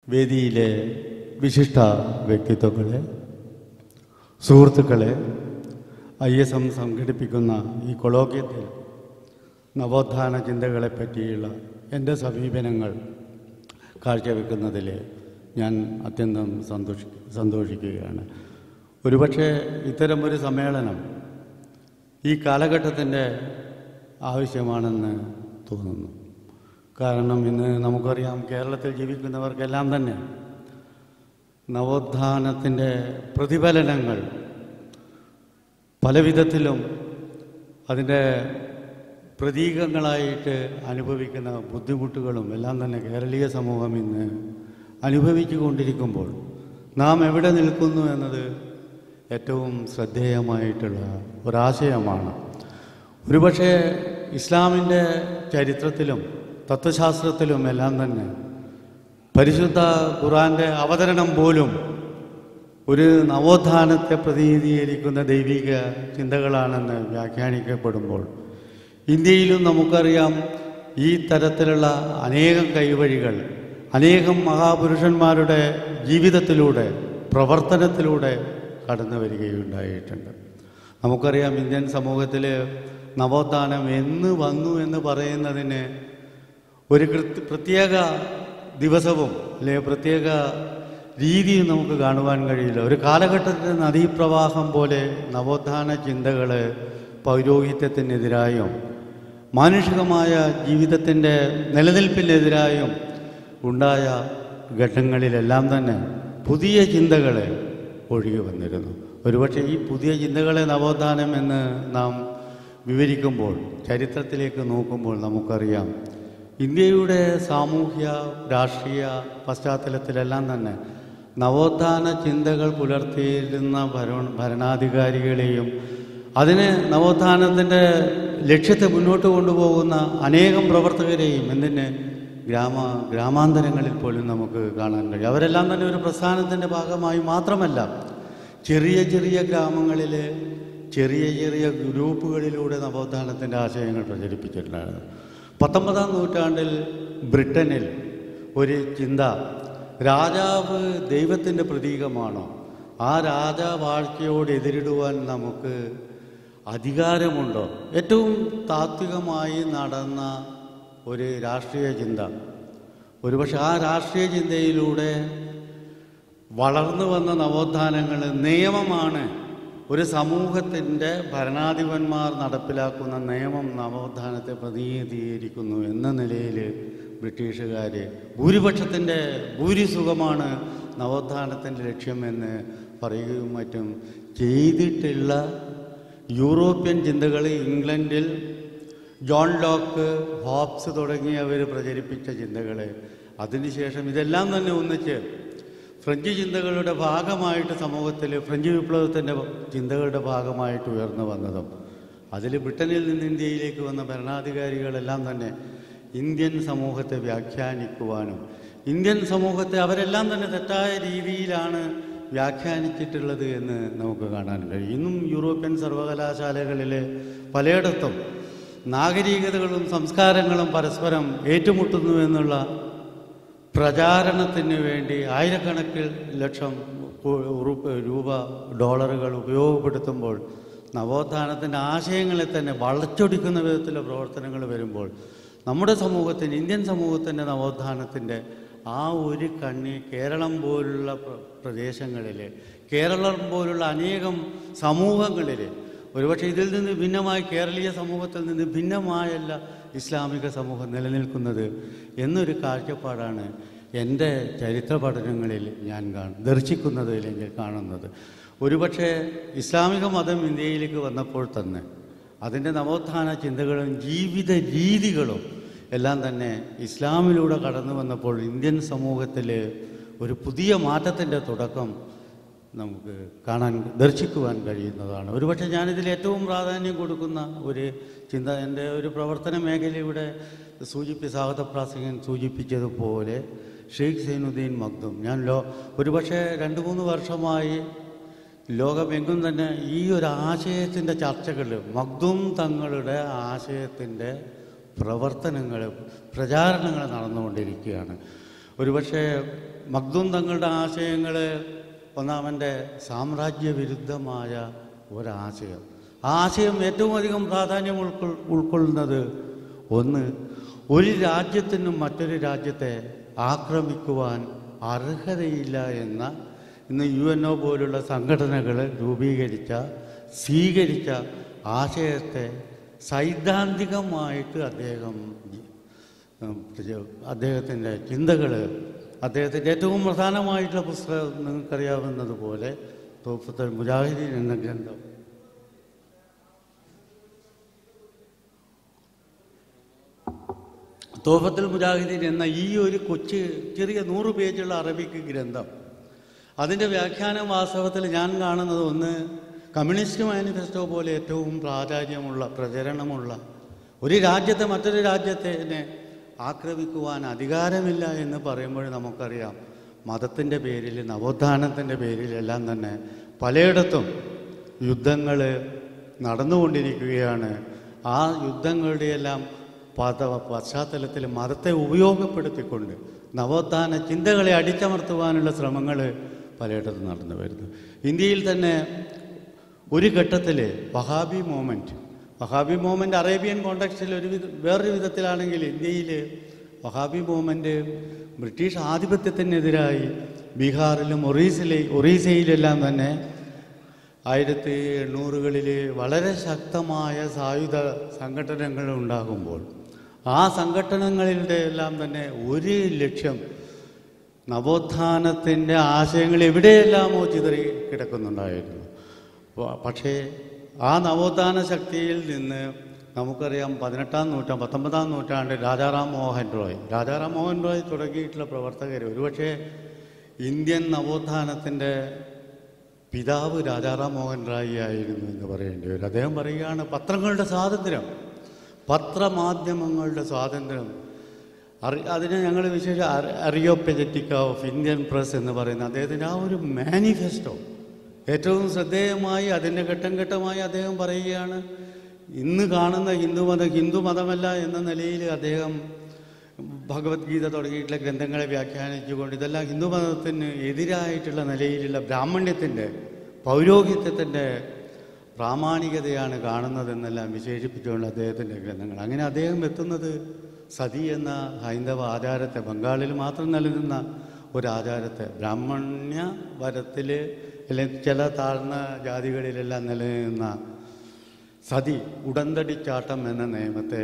വേദിയിലെ വിശിഷ്ട വ്യക്തിത്വങ്ങളെ സുഹൃത്തുക്കളെ I S M സംഘടിപ്പിക്കുന്ന ഈ കൊളോക്യത്തിൽ നവോത്ഥാന ചിന്തകളെ പറ്റിയുള്ള എൻ്റെ സമീപനങ്ങൾ കാഴ്ചവെക്കുന്നതിൽ ഞാൻ അത്യന്തം സന്തോഷി സന്തോഷിക്കുകയാണ് ഒരുപക്ഷെ ഇത്തരമൊരു സമ്മേളനം ഈ കാലഘട്ടത്തിൻ്റെ ആവശ്യമാണെന്ന് തോന്നുന്നു കാരണം ഇന്ന് നമുക്കറിയാം കേരളത്തിൽ ജീവിക്കുന്നവർക്കെല്ലാം തന്നെ നവോത്ഥാനത്തിൻ്റെ പ്രതിഫലനങ്ങൾ പല വിധത്തിലും അതിൻ്റെ പ്രതീകങ്ങളായിട്ട് അനുഭവിക്കുന്ന ബുദ്ധിമുട്ടുകളും എല്ലാം തന്നെ കേരളീയ സമൂഹം ഇന്ന് അനുഭവിച്ചു കൊണ്ടിരിക്കുമ്പോൾ നാം എവിടെ നിൽക്കുന്നു എന്നത് ഏറ്റവും ശ്രദ്ധേയമായിട്ടുള്ള ഒരാശയമാണ് ഒരുപക്ഷെ ഇസ്ലാമിൻ്റെ ചരിത്രത്തിലും തത്വശാസ്ത്രത്തിലും എല്ലാം തന്നെ പരിശുദ്ധ ഖുറാൻ്റെ അവതരണം പോലും ഒരു നവോത്ഥാനത്തെ പ്രതിനിധീകരിക്കുന്ന ദൈവിക ചിന്തകളാണെന്ന് വ്യാഖ്യാനിക്കപ്പെടുമ്പോൾ ഇന്ത്യയിലും നമുക്കറിയാം ഈ തരത്തിലുള്ള അനേകം കൈവഴികൾ അനേകം മഹാപുരുഷന്മാരുടെ ജീവിതത്തിലൂടെ പ്രവർത്തനത്തിലൂടെ കടന്നു വരികയുണ്ടായിട്ടുണ്ട് നമുക്കറിയാം ഇന്ത്യൻ സമൂഹത്തിൽ നവോത്ഥാനം എന്ന് വന്നു എന്ന് പറയുന്നതിന് ഒരു കൃത്യ പ്രത്യേക ദിവസവും അല്ലെങ്കിൽ പ്രത്യേക രീതിയും നമുക്ക് കാണുവാൻ കഴിയില്ല ഒരു കാലഘട്ടത്തിൻ്റെ നദീപ്രവാഹം പോലെ നവോത്ഥാന ചിന്തകൾ പൗരോഹിത്യത്തിനെതിരായും മാനുഷികമായ ജീവിതത്തിൻ്റെ നിലനിൽപ്പിനെതിരായും ഉണ്ടായ ഘട്ടങ്ങളിലെല്ലാം തന്നെ പുതിയ ചിന്തകൾ ഒഴുകി വന്നിരുന്നു ഒരുപക്ഷെ ഈ പുതിയ ചിന്തകളെ നവോത്ഥാനം എന്ന് നാം വിവരിക്കുമ്പോൾ ചരിത്രത്തിലേക്ക് നോക്കുമ്പോൾ നമുക്കറിയാം ഇന്ത്യയുടെ സാമൂഹ്യ രാഷ്ട്രീയ പശ്ചാത്തലത്തിലെല്ലാം തന്നെ നവോത്ഥാന ചിന്തകൾ പുലർത്തിയിരുന്ന ഭരണ ഭരണാധികാരികളെയും അതിന് നവോത്ഥാനത്തിൻ്റെ ലക്ഷ്യത്തെ മുന്നോട്ട് കൊണ്ടുപോകുന്ന അനേകം പ്രവർത്തകരെയും എന്തിന് ഗ്രാമ ഗ്രാമാന്തരങ്ങളിൽ പോലും നമുക്ക് കാണാൻ കഴിയും അവരെല്ലാം തന്നെ ഒരു പ്രസ്ഥാനത്തിൻ്റെ ഭാഗമായി മാത്രമല്ല ചെറിയ ചെറിയ ഗ്രാമങ്ങളിൽ ചെറിയ ചെറിയ ഗ്രൂപ്പുകളിലൂടെ നവോത്ഥാനത്തിൻ്റെ ആശയങ്ങൾ പ്രചരിപ്പിച്ചിട്ടുണ്ടായിരുന്നു പത്തൊമ്പതാം നൂറ്റാണ്ടിൽ ബ്രിട്ടനിൽ ഒരു ചിന്ത രാജാവ് ദൈവത്തിൻ്റെ പ്രതീകമാണോ ആ രാജാവാഴ്ചയോട് എതിരിടുവാൻ നമുക്ക് അധികാരമുണ്ടോ ഏറ്റവും താത്വികമായി നടന്ന ഒരു രാഷ്ട്രീയ ചിന്ത ഒരുപക്ഷെ ആ രാഷ്ട്രീയ ചിന്തയിലൂടെ വളർന്നു വന്ന നവോത്ഥാനങ്ങൾ നിയമമാണ് ഒരു സമൂഹത്തിൻ്റെ ഭരണാധിപന്മാർ നടപ്പിലാക്കുന്ന നിയമം നവോത്ഥാനത്തെ പ്രതിനിധീകരിക്കുന്നു എന്ന നിലയിൽ ബ്രിട്ടീഷുകാർ ഭൂരിപക്ഷത്തിൻ്റെ ഭൂരിസുഖമാണ് നവോത്ഥാനത്തിൻ്റെ ലക്ഷ്യമെന്ന് പറയുകയും മറ്റും ചെയ്തിട്ടുള്ള യൂറോപ്യൻ ചിന്തകൾ ഇംഗ്ലണ്ടിൽ ജോൺ ലോക്ക് ഹോബ്സ് തുടങ്ങിയവർ പ്രചരിപ്പിച്ച ചിന്തകൾ അതിനുശേഷം ഇതെല്ലാം തന്നെ ഒന്നിച്ച് ഫ്രഞ്ച് ചിന്തകളുടെ ഭാഗമായിട്ട് സമൂഹത്തിൽ ഫ്രഞ്ച് വിപ്ലവത്തിൻ്റെ ചിന്തകളുടെ ഭാഗമായിട്ട് ഉയർന്നു വന്നതും അതിൽ ബ്രിട്ടനിൽ നിന്ന് ഇന്ത്യയിലേക്ക് വന്ന ഭരണാധികാരികളെല്ലാം തന്നെ ഇന്ത്യൻ സമൂഹത്തെ വ്യാഖ്യാനിക്കുവാനും ഇന്ത്യൻ സമൂഹത്തെ അവരെല്ലാം തന്നെ തെറ്റായ രീതിയിലാണ് വ്യാഖ്യാനിച്ചിട്ടുള്ളത് എന്ന് നമുക്ക് കാണാൻ കഴിയും ഇന്നും യൂറോപ്യൻ സർവകലാശാലകളിൽ പലയിടത്തും നാഗരികതകളും സംസ്കാരങ്ങളും പരസ്പരം ഏറ്റുമുട്ടുന്നു എന്നുള്ള പ്രചാരണത്തിന് വേണ്ടി ആയിരക്കണക്കിൽ ലക്ഷം രൂപ ഡോളറുകൾ ഉപയോഗപ്പെടുത്തുമ്പോൾ നവോത്ഥാനത്തിൻ്റെ ആശയങ്ങളെ തന്നെ വളച്ചൊടിക്കുന്ന വിധത്തിലുള്ള പ്രവർത്തനങ്ങൾ വരുമ്പോൾ നമ്മുടെ സമൂഹത്തിന് ഇന്ത്യൻ സമൂഹത്തിൻ്റെ നവോത്ഥാനത്തിൻ്റെ ആ ഒരു കണ്ണി കേരളം പോലുള്ള പ്രദേശങ്ങളിൽ കേരളം പോലുള്ള അനേകം സമൂഹങ്ങളിൽ ഒരുപക്ഷെ ഇതിൽ നിന്ന് ഭിന്നമായി കേരളീയ സമൂഹത്തിൽ നിന്ന് ഭിന്നമായല്ല ഇസ്ലാമിക സമൂഹം നിലനിൽക്കുന്നത് എന്നൊരു കാഴ്ചപ്പാടാണ് എൻ്റെ ചരിത്ര പഠനങ്ങളിൽ ഞാൻ കാണും ദർശിക്കുന്നത് അല്ലെങ്കിൽ കാണുന്നത് ഒരുപക്ഷെ ഇസ്ലാമിക മതം ഇന്ത്യയിലേക്ക് വന്നപ്പോൾ തന്നെ അതിൻ്റെ നവോത്ഥാന ചിന്തകളും ജീവിത രീതികളും എല്ലാം തന്നെ ഇസ്ലാമിലൂടെ കടന്നു വന്നപ്പോൾ ഇന്ത്യൻ സമൂഹത്തിൽ ഒരു പുതിയ മാറ്റത്തിൻ്റെ തുടക്കം നമുക്ക് കാണാൻ ദർശിക്കുവാൻ കഴിയുന്നതാണ് ഒരുപക്ഷെ ഞാനിതിൽ ഏറ്റവും പ്രാധാന്യം കൊടുക്കുന്ന ഒരു ചിന്ത എൻ്റെ ഒരു പ്രവർത്തന മേഖലയുടെ സൂചിപ്പി സ്വാഗത പ്രാസംഗൻ സൂചിപ്പിച്ചതുപോലെ ഷെയ്ഖ് സൈനുദ്ദീൻ മഖ്ദും ഞാൻ ലോ ഒരുപക്ഷെ രണ്ട് മൂന്ന് വർഷമായി ലോകമെങ്കും തന്നെ ഈ ഒരു ആശയത്തിൻ്റെ ചർച്ചകൾ മഖ്ദും തങ്ങളുടെ ആശയത്തിൻ്റെ പ്രവർത്തനങ്ങൾ പ്രചാരണങ്ങൾ നടന്നുകൊണ്ടിരിക്കുകയാണ് ഒരുപക്ഷെ മഗ്ദൂം തങ്ങളുടെ ആശയങ്ങൾ ഒന്നാമൻ്റെ സാമ്രാജ്യ വിരുദ്ധമായ ഒരാശയം ആ ആശയം ഏറ്റവും അധികം പ്രാധാന്യം ഉൾക്കൊൾ ഉൾക്കൊള്ളുന്നത് ഒന്ന് ഒരു രാജ്യത്തിനും മറ്റൊരു രാജ്യത്തെ ആക്രമിക്കുവാൻ അർഹതയില്ല എന്ന ഇന്ന് യു എൻ ഒ പോലുള്ള സംഘടനകൾ രൂപീകരിച്ച സ്വീകരിച്ച ആശയത്തെ സൈദ്ധാന്തികമായിട്ട് അദ്ദേഹം ഉം, അദ്ദേഹത്തിൻ്റെ ചിന്തകൾ അദ്ദേഹത്തിൻ്റെ ഏറ്റവും പ്രധാനമായിട്ടുള്ള പുസ്തകം നിങ്ങൾക്കറിയാവുന്നതുപോലെ തോഫത്തുൽ മുജാഹിദീൻ എന്ന ഗ്രന്ഥം തോഫത്തുൽ മുജാഹിദീൻ എന്ന ഈ ഒരു കൊച്ചു ചെറിയ നൂറ് പേജുള്ള അറബിക്ക് ഗ്രന്ഥം അതിൻ്റെ വ്യാഖ്യാനം വാസ്തവത്തിൽ ഞാൻ കാണുന്നത് ഒന്ന് കമ്മ്യൂണിസ്റ്റ് മാനിഫെസ്റ്റോ പോലെ ഏറ്റവും പ്രാധാന്യമുള്ള പ്രചരണമുള്ള ഒരു രാജ്യത്തെ മറ്റൊരു രാജ്യത്തെ ആക്രമിക്കുവാൻ അധികാരമില്ല എന്ന് പറയുമ്പോൾ നമുക്കറിയാം മതത്തിൻ്റെ പേരിൽ നവോത്ഥാനത്തിൻ്റെ പേരിലെല്ലാം തന്നെ പലയിടത്തും യുദ്ധങ്ങൾ നടന്നുകൊണ്ടിരിക്കുകയാണ് ആ യുദ്ധങ്ങളുടെയെല്ലാം പത പശ്ചാത്തലത്തിൽ മതത്തെ ഉപയോഗപ്പെടുത്തിക്കൊണ്ട് നവോത്ഥാന ചിന്തകളെ അടിച്ചമർത്തുവാനുള്ള ശ്രമങ്ങൾ പലയിടത്തും നടന്നു വരുന്നു ഇന്ത്യയിൽ തന്നെ ഒരു ഘട്ടത്തിൽ Wahhabi movement Wahhabi movement Arabian കോണ്ടക്സ്റ്റിൽ ഒരു വിധ വേറൊരു വിധത്തിലാണെങ്കിൽ ഇന്ത്യയിൽ വഹാബി മൂവ്മെൻറ്റ് ബ്രിട്ടീഷ് ആധിപത്യത്തിനെതിരായി ബീഹാറിലും ഒറീസിലെ ഒറീസയിലെല്ലാം തന്നെ ആയിരത്തി എണ്ണൂറുകളിൽ വളരെ ശക്തമായ സായുധ സംഘടനകൾ ഉണ്ടാകുമ്പോൾ ആ സംഘടനകളുടെ എല്ലാം തന്നെ ഒരു ലക്ഷ്യം നവോത്ഥാനത്തിൻ്റെ ആശയങ്ങൾ എവിടെയെല്ലാമോ ചിതറി കിടക്കുന്നുണ്ടായിരുന്നു പ- പക്ഷേ ആ നവോത്ഥാന ശക്തിയിൽ നിന്ന് നമുക്കറിയാം പതിനെട്ടാം നൂറ്റാണ്ട് പത്തൊമ്പതാം നൂറ്റാണ്ട് രാജാറാം മോഹൻ റോയ് രാജാറാം മോഹൻ റോയ് തുടങ്ങിയിട്ടുള്ള പ്രവർത്തകർ ഒരുപക്ഷെ ഇന്ത്യൻ നവോത്ഥാനത്തിൻ്റെ പിതാവ് രാജാറാം മോഹൻ റായി ആയിരുന്നു എന്ന് പറയേണ്ടി വരും അദ്ദേഹം പറയുകയാണ് പത്രങ്ങളുടെ സ്വാതന്ത്ര്യം പത്രമാധ്യമങ്ങളുടെ സ്വാതന്ത്ര്യം അറി അതിനെ ഞങ്ങൾ വിശേഷ അറിയോപ്പജറ്റിക്ക ഓഫ് ഇന്ത്യൻ പ്രസ് എന്ന് പറയുന്ന അദ്ദേഹത്തിൻ്റെ ആ ഒരു മാനിഫെസ്റ്റോ ഏറ്റവും ശ്രദ്ധേയമായി അതിൻ്റെ ഘട്ടം ഘട്ടമായി അദ്ദേഹം പറയുകയാണ് ഇന്ന് കാണുന്ന ഹിന്ദുമതം ഹിന്ദുമതമല്ല എന്ന നിലയിൽ അദ്ദേഹം ഭഗവത്ഗീത തുടങ്ങിയിട്ടുള്ള ഗ്രന്ഥങ്ങളെ വ്യാഖ്യാനിച്ചുകൊണ്ട് ഇതെല്ലാം ഹിന്ദുമതത്തിന് എതിരായിട്ടുള്ള നിലയിലുള്ള ബ്രാഹ്മണ്യത്തിൻ്റെ പൗരോഹിത്യത്തിൻ്റെ പ്രാമാണികതയാണ് കാണുന്നതെന്നെല്ലാം വിശേഷിപ്പിച്ചുകൊണ്ട് അദ്ദേഹത്തിൻ്റെ ഗ്രന്ഥങ്ങൾ അങ്ങനെ അദ്ദേഹം എത്തുന്നത് സതി എന്ന ഹൈന്ദവ ആചാരത്തെ ബംഗാളിൽ മാത്രം നിലനിന്ന ഒരു ആചാരത്തെ ബ്രാഹ്മണ്യ വരത്തിൽ അല്ലെങ്കിൽ ചില താഴ്ന്ന ജാതികളിലെല്ലാം നിലനിന്ന സതി ഉടന്തടിച്ചാട്ടം എന്ന നിയമത്തെ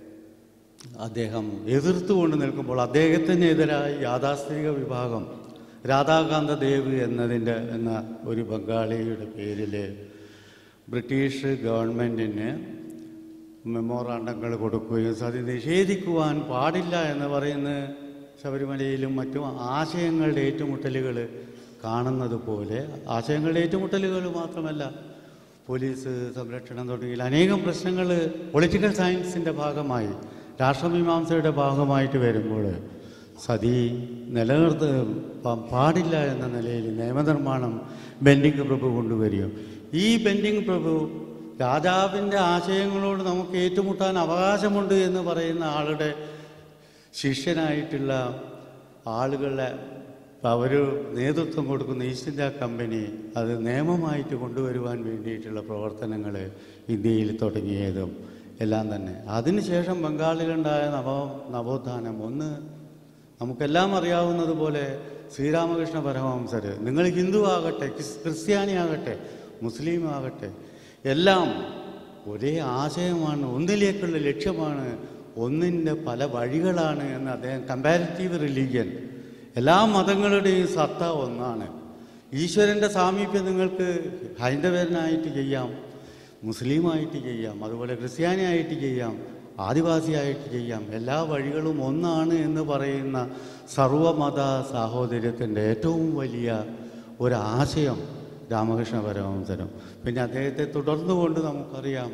അദ്ദേഹം എതിർത്തുകൊണ്ട് നിൽക്കുമ്പോൾ അദ്ദേഹത്തിനെതിരായി യാഥാസ്ഥിതിക വിഭാഗം രാധാകാന്ത ദേവ് എന്നതിൻ്റെ എന്ന ഒരു ബംഗാളിയുടെ പേരിൽ ബ്രിട്ടീഷ് ഗവൺമെൻറ്റിന് മെമ്മോറാണ്ടങ്ങൾ കൊടുക്കുകയും സതി നിഷേധിക്കുവാൻ പാടില്ല എന്ന് പറയുന്ന ശബരിമലയിലും മറ്റും ആശയങ്ങളുടെ ഏറ്റുമുട്ടലുകൾ കാണുന്നത് പോലെ ആശയങ്ങളുടെ ഏറ്റുമുട്ടലുകൾ മാത്രമല്ല പോലീസ് സംരക്ഷണം തുടങ്ങിയ അനേകം പ്രശ്നങ്ങൾ പൊളിറ്റിക്കൽ സയൻസിൻ്റെ ഭാഗമായി രാഷ്ട്രമീമാംസയുടെ ഭാഗമായിട്ട് വരുമ്പോൾ സതി നിലനിർത്ത പ- പാടില്ല എന്ന നിലയിൽ നിയമനിർമ്മാണം ബെൻഡിങ് പ്രഭു കൊണ്ടുവരികയും ഈ ബെൻഡിങ് പ്രഭു രാജാവിൻ്റെ ആശയങ്ങളോട് നമുക്ക് ഏറ്റുമുട്ടാൻ അവകാശമുണ്ട് എന്ന് പറയുന്ന ആളുടെ ശിഷ്യനായിട്ടുള്ള ആളുകളെ അവർ നേതൃത്വം കൊടുക്കുന്ന ഈസ്റ്റ് ഇന്ത്യ കമ്പനി അത് നിയമമായിട്ട് കൊണ്ടുവരുവാൻ വേണ്ടിയിട്ടുള്ള പ്രവർത്തനങ്ങൾ ഇന്ത്യയിൽ തുടങ്ങിയതും എല്ലാം തന്നെ അതിനുശേഷം ബംഗാളിലുണ്ടായ നവ നവോത്ഥാനം ഒന്ന് നമുക്കെല്ലാം അറിയാവുന്നതുപോലെ ശ്രീരാമകൃഷ്ണ പരമഹംസർ നിങ്ങൾ ഹിന്ദു ആകട്ടെ ക്രിസ്- ക്രിസ്ത്യാനി ആകട്ടെ മുസ്ലിം ആകട്ടെ എല്ലാം ഒരേ ആശയമാണ് ഒന്നിലേക്കുള്ള ലക്ഷ്യമാണ് ഒന്നിൻ്റെ പല വഴികളാണ് എന്ന് അദ്ദേഹം കമ്പാരിറ്റീവ് റിലീജിയൻ എല്ലാ മതങ്ങളുടെയും സത്ത ഒന്നാണ് ഈശ്വരൻ്റെ സാമീപ്യം നിങ്ങൾക്ക് ഹൈന്ദവനായിട്ട് ചെയ്യാം മുസ്ലിമായിട്ട് ചെയ്യാം അതുപോലെ ക്രിസ്ത്യാനിയായിട്ട് ചെയ്യാം ആദിവാസിയായിട്ട് ചെയ്യാം എല്ലാ വഴികളും ഒന്നാണ് എന്ന് പറയുന്ന സർവമത സാഹോദര്യത്തിൻ്റെ ഏറ്റവും വലിയ ഒരാശയം രാമകൃഷ്ണ പരമഹംസനും പിന്നെ അദ്ദേഹത്തെ തുടർന്നുകൊണ്ട് നമുക്കറിയാം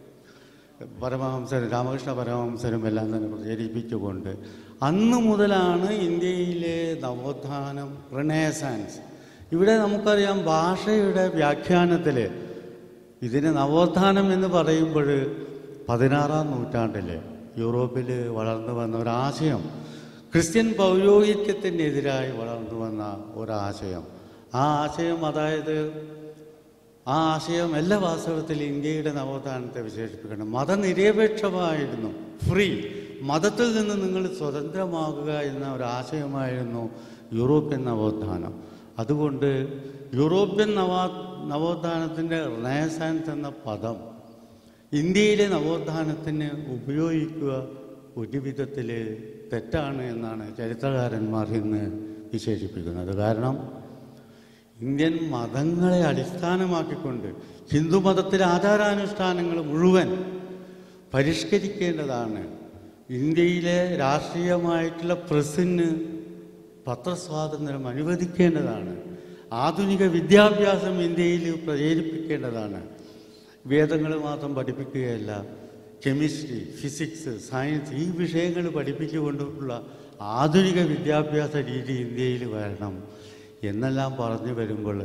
പരമഹംസരും രാമകൃഷ്ണ പരമഹംസരും എല്ലാം തന്നെ പ്രചരിപ്പിച്ചുകൊണ്ട് അന്ന് മുതലാണ് ഇന്ത്യയിലെ നവോത്ഥാനം റിനേസാൻസ് ഇവിടെ നമുക്കറിയാം ഭാഷയുടെ വ്യാഖ്യാനത്തിൽ ഇതിന് നവോത്ഥാനം എന്ന് പറയുമ്പോൾ പതിനാറാം നൂറ്റാണ്ടിൽ യൂറോപ്പിൽ വളർന്നു വന്ന ഒരാശയം ക്രിസ്ത്യൻ പൗരോഹിത്യത്തിനെതിരായി വളർന്നു വന്ന ഒരാശയം ആ ആശയം അതായത് ആ ആശയം എല്ലാ വാസ്തവത്തിൽ ഇന്ത്യയുടെ നവോത്ഥാനത്തെ വിശേഷിപ്പിക്കണം മതനിരപേക്ഷമായിരുന്നു ഫ്രീ മതത്തിൽ നിന്ന് നിങ്ങൾ സ്വതന്ത്രമാകുക എന്ന ഒരു ആശയമായിരുന്നു യൂറോപ്യൻ നവോത്ഥാനം അതുകൊണ്ട് യൂറോപ്യൻ നവാ നവോത്ഥാനത്തിൻ്റെ റണേസാൻസ് എന്ന പദം ഇന്ത്യയിലെ നവോത്ഥാനത്തിന് ഉപയോഗിക്കുക ഒരു വിധത്തിൽ തെറ്റാണ് എന്നാണ് ചരിത്രകാരന്മാർ ഇന്ന് വിശേഷിപ്പിക്കുന്നത് കാരണം ഇന്ത്യൻ മതങ്ങളെ അടിസ്ഥാനമാക്കിക്കൊണ്ട് ഹിന്ദു മതത്തിലെ ആചാരാനുഷ്ഠാനങ്ങൾ മുഴുവൻ പരിഷ്കരിക്കേണ്ടതാണ് ഇന്ത്യയിലെ രാഷ്ട്രീയമായിട്ടുള്ള പ്രസിന് പത്രസ്വാതന്ത്ര്യം അനുവദിക്കേണ്ടതാണ് ആധുനിക വിദ്യാഭ്യാസം ഇന്ത്യയിൽ പ്രചരിപ്പിക്കേണ്ടതാണ് വേദങ്ങൾ മാത്രം പഠിപ്പിക്കുകയല്ല കെമിസ്ട്രി ഫിസിക്സ് സയൻസ് ഈ വിഷയങ്ങൾ പഠിപ്പിച്ചുകൊണ്ടുള്ള ആധുനിക വിദ്യാഭ്യാസ രീതി ഇന്ത്യയിൽ വരണം എന്നെല്ലാം പറഞ്ഞു വരുമ്പോൾ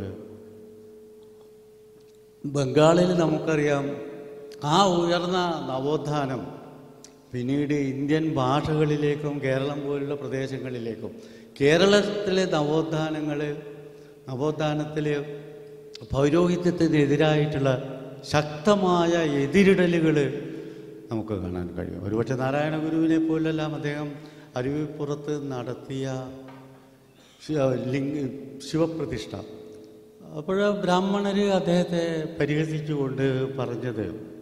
ബംഗാളിൽ നമുക്കറിയാം ആ ഉയർന്ന നവോത്ഥാനം പിന്നീട് ഇന്ത്യൻ ഭാഷകളിലേക്കും കേരളം പോലുള്ള പ്രദേശങ്ങളിലേക്കും കേരളത്തിലെ നവോത്ഥാനങ്ങൾ നവോത്ഥാനത്തിലെ പൗരോഹിത്യത്തിനെതിരായിട്ടുള്ള ശക്തമായ എതിരിടലുകൾ നമുക്ക് കാണാൻ കഴിയും ഒരുപക്ഷെ നാരായണ ഗുരുവിനെ പോലെല്ലാം അദ്ദേഹം അരുവിപ്പുറത്ത് നടത്തിയ ശിവ- ലിംഗ ശിവപ്രതിഷ്ഠ അപ്പോൾ ബ്രാഹ്മണർ അദ്ദേഹത്തെ പരിഹസിച്ചുകൊണ്ട് പറഞ്ഞത്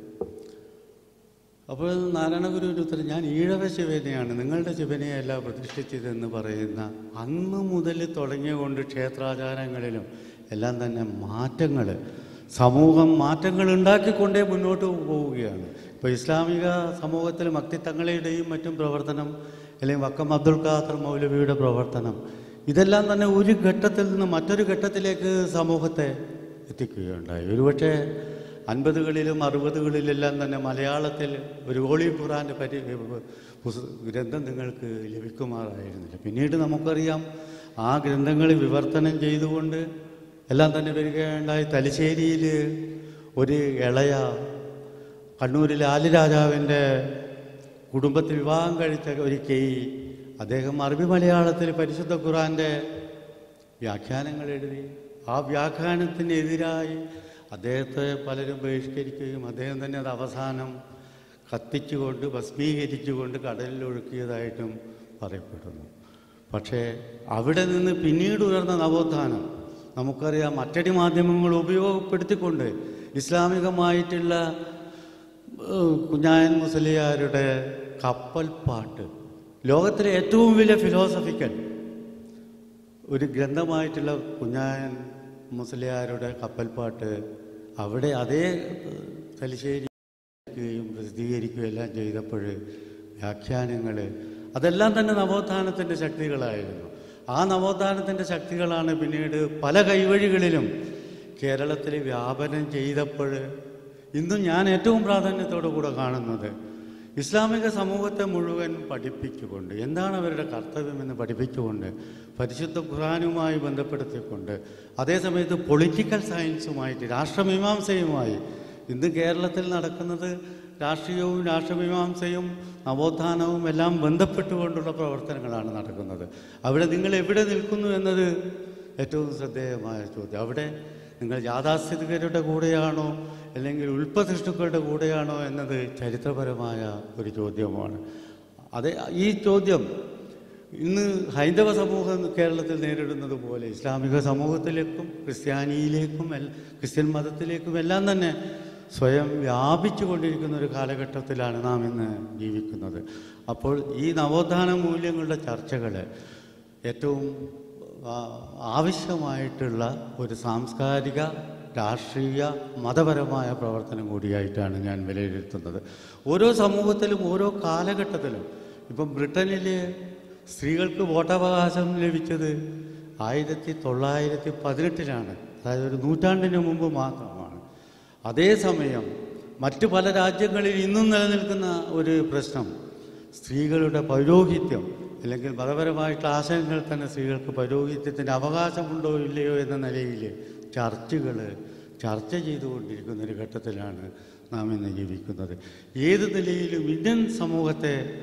അപ്പോൾ നാരായണഗുരുവിൻ്റെ ഉത്തരം ഞാൻ ഈഴവ ശിവനെയാണ് നിങ്ങളുടെ ശിവനെയല്ല പ്രതിഷ്ഠിച്ചതെന്ന് പറയുന്ന അന്ന് മുതൽ തുടങ്ങിയുകൊണ്ട് ക്ഷേത്രാചാരങ്ങളിലും എല്ലാം തന്നെ മാറ്റങ്ങൾ സമൂഹം മാറ്റങ്ങൾ ഉണ്ടാക്കിക്കൊണ്ടേ മുന്നോട്ട് പോവുകയാണ് ഇപ്പോൾ ഇസ്ലാമിക സമൂഹത്തിൽ മക്തിത്തങ്ങളുടെയും മറ്റും പ്രവർത്തനം അല്ലെങ്കിൽ വക്കം അബ്ദുൽ ഖാദർ മൗലവിയുടെ പ്രവർത്തനം ഇതെല്ലാം തന്നെ ഒരു ഘട്ടത്തിൽ നിന്ന് മറ്റൊരു ഘട്ടത്തിലേക്ക് സമൂഹത്തെ എത്തിക്കുകയുണ്ടായി ഒരുപക്ഷെ അൻപതുകളിലും അറുപതുകളിലെല്ലാം തന്നെ മലയാളത്തിൽ ഒരു ഹോളി ഖുറാൻ്റെ പരി പുസ്ത ഗ്രന്ഥം നിങ്ങൾക്ക് ലഭിക്കുമാറായിരുന്നില്ല പിന്നീട് നമുക്കറിയാം ആ ഗ്രന്ഥങ്ങൾ വിവർത്തനം ചെയ്തുകൊണ്ട് എല്ലാം തന്നെ വരികയുണ്ടായി തലശ്ശേരിയിൽ ഒരു ഇളയ കണ്ണൂരിലെ ആലിരാജാവിൻ്റെ കുടുംബത്തിൽ വിവാഹം കഴിച്ച ഒരു കെയ് അദ്ദേഹം അറബി മലയാളത്തിൽ പരിശുദ്ധ ഖുറാൻ്റെ വ്യാഖ്യാനങ്ങൾ എഴുതി ആ വ്യാഖ്യാനത്തിനെതിരായി അദ്ദേഹത്തെ പലരും ബഹിഷ്കരിക്കുകയും അദ്ദേഹം തന്നെ അത് അവസാനം കത്തിച്ചുകൊണ്ട് ഭസ്മീകരിച്ചുകൊണ്ട് കടലിൽ ഒഴുക്കിയതായിട്ടും പറയപ്പെടുന്നു പക്ഷേ അവിടെ നിന്ന് പിന്നീട് ഉയർന്ന നവോത്ഥാനം നമുക്കറിയാം അച്ചടി മാധ്യമങ്ങൾ ഉപയോഗപ്പെടുത്തിക്കൊണ്ട് ഇസ്ലാമികമായിട്ടുള്ള ഏഹ്, കുഞ്ഞായൻ മുസലിയാരുടെ കപ്പൽ പാട്ട് ലോകത്തിലെ ഏറ്റവും വലിയ ഫിലോസഫിക്കൽ ഒരു ഗ്രന്ഥമായിട്ടുള്ള കുഞ്ഞായൻ മുസ്ലിയാരുടെ കപ്പൽപ്പാട്ട് അവിടെ അതേ ഏഹ്, തലശ്ശേരി യും പ്രസിദ്ധീകരിക്കുകയും എല്ലാം ചെയ്തപ്പോൾ വ്യാഖ്യാനങ്ങൾ അതെല്ലാം തന്നെ നവോത്ഥാനത്തിൻ്റെ ശക്തികളായിരുന്നു ആ നവോത്ഥാനത്തിൻ്റെ ശക്തികളാണ് പിന്നീട് പല കൈവഴികളിലും കേരളത്തിൽ വ്യാപനം ചെയ്തപ്പോൾ ഇന്നും ഞാൻ ഏറ്റവും പ്രാധാന്യത്തോടു കൂടെ കാണുന്നത് ഇസ്ലാമിക സമൂഹത്തെ മുഴുവൻ പഠിപ്പിച്ചുകൊണ്ട് എന്താണ് അവരുടെ കർത്തവ്യമെന്ന് പഠിപ്പിച്ചുകൊണ്ട് പരിശുദ്ധ ഖുറാനുമായി ബന്ധപ്പെടുത്തിക്കൊണ്ട് അതേസമയത്ത് പൊളിറ്റിക്കൽ സയൻസുമായിട്ട് രാഷ്ട്രമീമാംസയുമായി ഇന്ന് കേരളത്തിൽ നടക്കുന്നത് രാഷ്ട്രീയവും രാഷ്ട്രമീമാംസയും നവോത്ഥാനവും എല്ലാം ബന്ധപ്പെട്ടുകൊണ്ടുള്ള പ്രവർത്തനങ്ങളാണ് നടക്കുന്നത് അവിടെ നിങ്ങൾ എവിടെ നിൽക്കുന്നു എന്നത് ഏറ്റവും ശ്രദ്ധേയമായ ചോദ്യം അവിടെ നിങ്ങൾ യാഥാസ്ഥിതികരുടെ കൂടെയാണോ അല്ലെങ്കിൽ ഉൽപ്പതിഷ്ണുക്കളുടെ കൂടെയാണോ എന്നത് ചരിത്രപരമായ ഒരു ചോദ്യമാണ് അതെ ഈ ചോദ്യം ഇന്ന് ഹൈന്ദവ സമൂഹം കേരളത്തിൽ നേരിടുന്നത് പോലെ ഇസ്ലാമിക സമൂഹത്തിലേക്കും ക്രിസ്ത്യാനിയിലേക്കും എൽ- ക്രിസ്ത്യൻ മതത്തിലേക്കും എല്ലാം തന്നെ സ്വയം വ്യാപിച്ചു കൊണ്ടിരിക്കുന്ന ഒരു കാലഘട്ടത്തിലാണ് നാം ഇന്ന് ജീവിക്കുന്നത് അപ്പോൾ ഈ നവോത്ഥാന മൂല്യങ്ങളുടെ ചർച്ചകൾ ഏറ്റവും ആ, ആവശ്യമായിട്ടുള്ള ഒരു സാംസ്കാരിക രാഷ്ട്രീയ മതപരമായ പ്രവർത്തനം കൂടിയായിട്ടാണ് ഞാൻ വിലയിരുത്തുന്നത് ഓരോ സമൂഹത്തിലും ഓരോ കാലഘട്ടത്തിലും ഇപ്പം ബ്രിട്ടനിൽ സ്ത്രീകൾക്ക് വോട്ടവകാശം ലഭിച്ചത് ആയിരത്തി തൊള്ളായിരത്തി പതിനെട്ടിലാണ് അതായത് ഒരു നൂറ്റാണ്ടിന് മുമ്പ് മാത്രമാണ് അതേസമയം മറ്റു പല രാജ്യങ്ങളിൽ ഇന്നും നിലനിൽക്കുന്ന ഒരു പ്രശ്നം സ്ത്രീകളുടെ പൗരോഹിത്യം അല്ലെങ്കിൽ മതപരമായിട്ടുള്ള ആശയങ്ങൾ തന്നെ സ്ത്രീകൾക്ക് പൗരോഹിത്യത്തിൻ്റെ അവകാശമുണ്ടോ ഇല്ലയോ എന്ന നിലയിൽ ചർച്ചകൾ ചർച്ച ചെയ്തുകൊണ്ടിരിക്കുന്ന ഒരു ഘട്ടത്തിലാണ് നാം ഇന്ന് ജീവിക്കുന്നത് ഏത് നിലയിലും ഇന്ത്യൻ സമൂഹത്തെ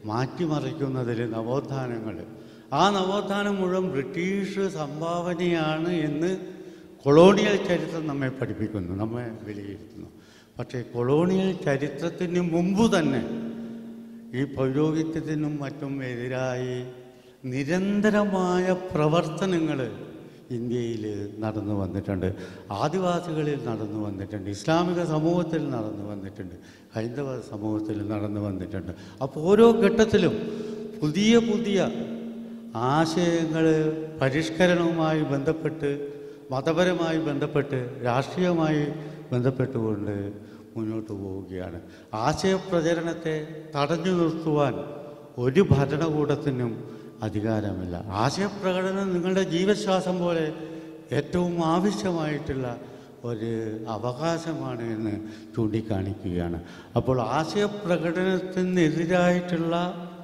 മാറ്റിമറിക്കുന്നതിൽ നവോത്ഥാനങ്ങൾ ആ നവോത്ഥാനം മുഴുവൻ ബ്രിട്ടീഷ് സംഭാവനയാണ് എന്ന് കൊളോണിയൽ ചരിത്രം നമ്മെ പഠിപ്പിക്കുന്നു നമ്മെ വിലയിരുത്തുന്നു പക്ഷേ കൊളോണിയൽ ചരിത്രത്തിന് മുമ്പ് തന്നെ ഈ പൗരോഹിത്യത്തിനും മറ്റും എതിരായി നിരന്തരമായ പ്രവർത്തനങ്ങൾ ഇന്ത്യയിൽ നടന്നു വന്നിട്ടുണ്ട് ആദിവാസികളിൽ നടന്നു വന്നിട്ടുണ്ട് ഇസ്ലാമിക സമൂഹത്തിൽ നടന്നു വന്നിട്ടുണ്ട് ഹൈന്ദവ സമൂഹത്തിൽ നടന്നു വന്നിട്ടുണ്ട് അപ്പോൾ ഓരോ ഘട്ടത്തിലും പുതിയ പുതിയ ആശയങ്ങൾ പരിഷ്കരണവുമായി ബന്ധപ്പെട്ട് മതപരമായി ബന്ധപ്പെട്ട് രാഷ്ട്രീയമായി ബന്ധപ്പെട്ടുകൊണ്ട് മുന്നോട്ട് പോവുകയാണ് ആശയപ്രചരണത്തെ തടഞ്ഞു നിർത്തുവാൻ ഒരു ഭരണകൂടത്തിനും അധികാരമില്ല ആശയപ്രകടനം നിങ്ങളുടെ ജീവശ്വാസം പോലെ ഏറ്റവും ആവശ്യമായിട്ടുള്ള ഒരു അവകാശമാണ് എന്ന് ചൂണ്ടിക്കാണിക്കുകയാണ് അപ്പോൾ ആശയപ്രകടനത്തിനെതിരായിട്ടുള്ള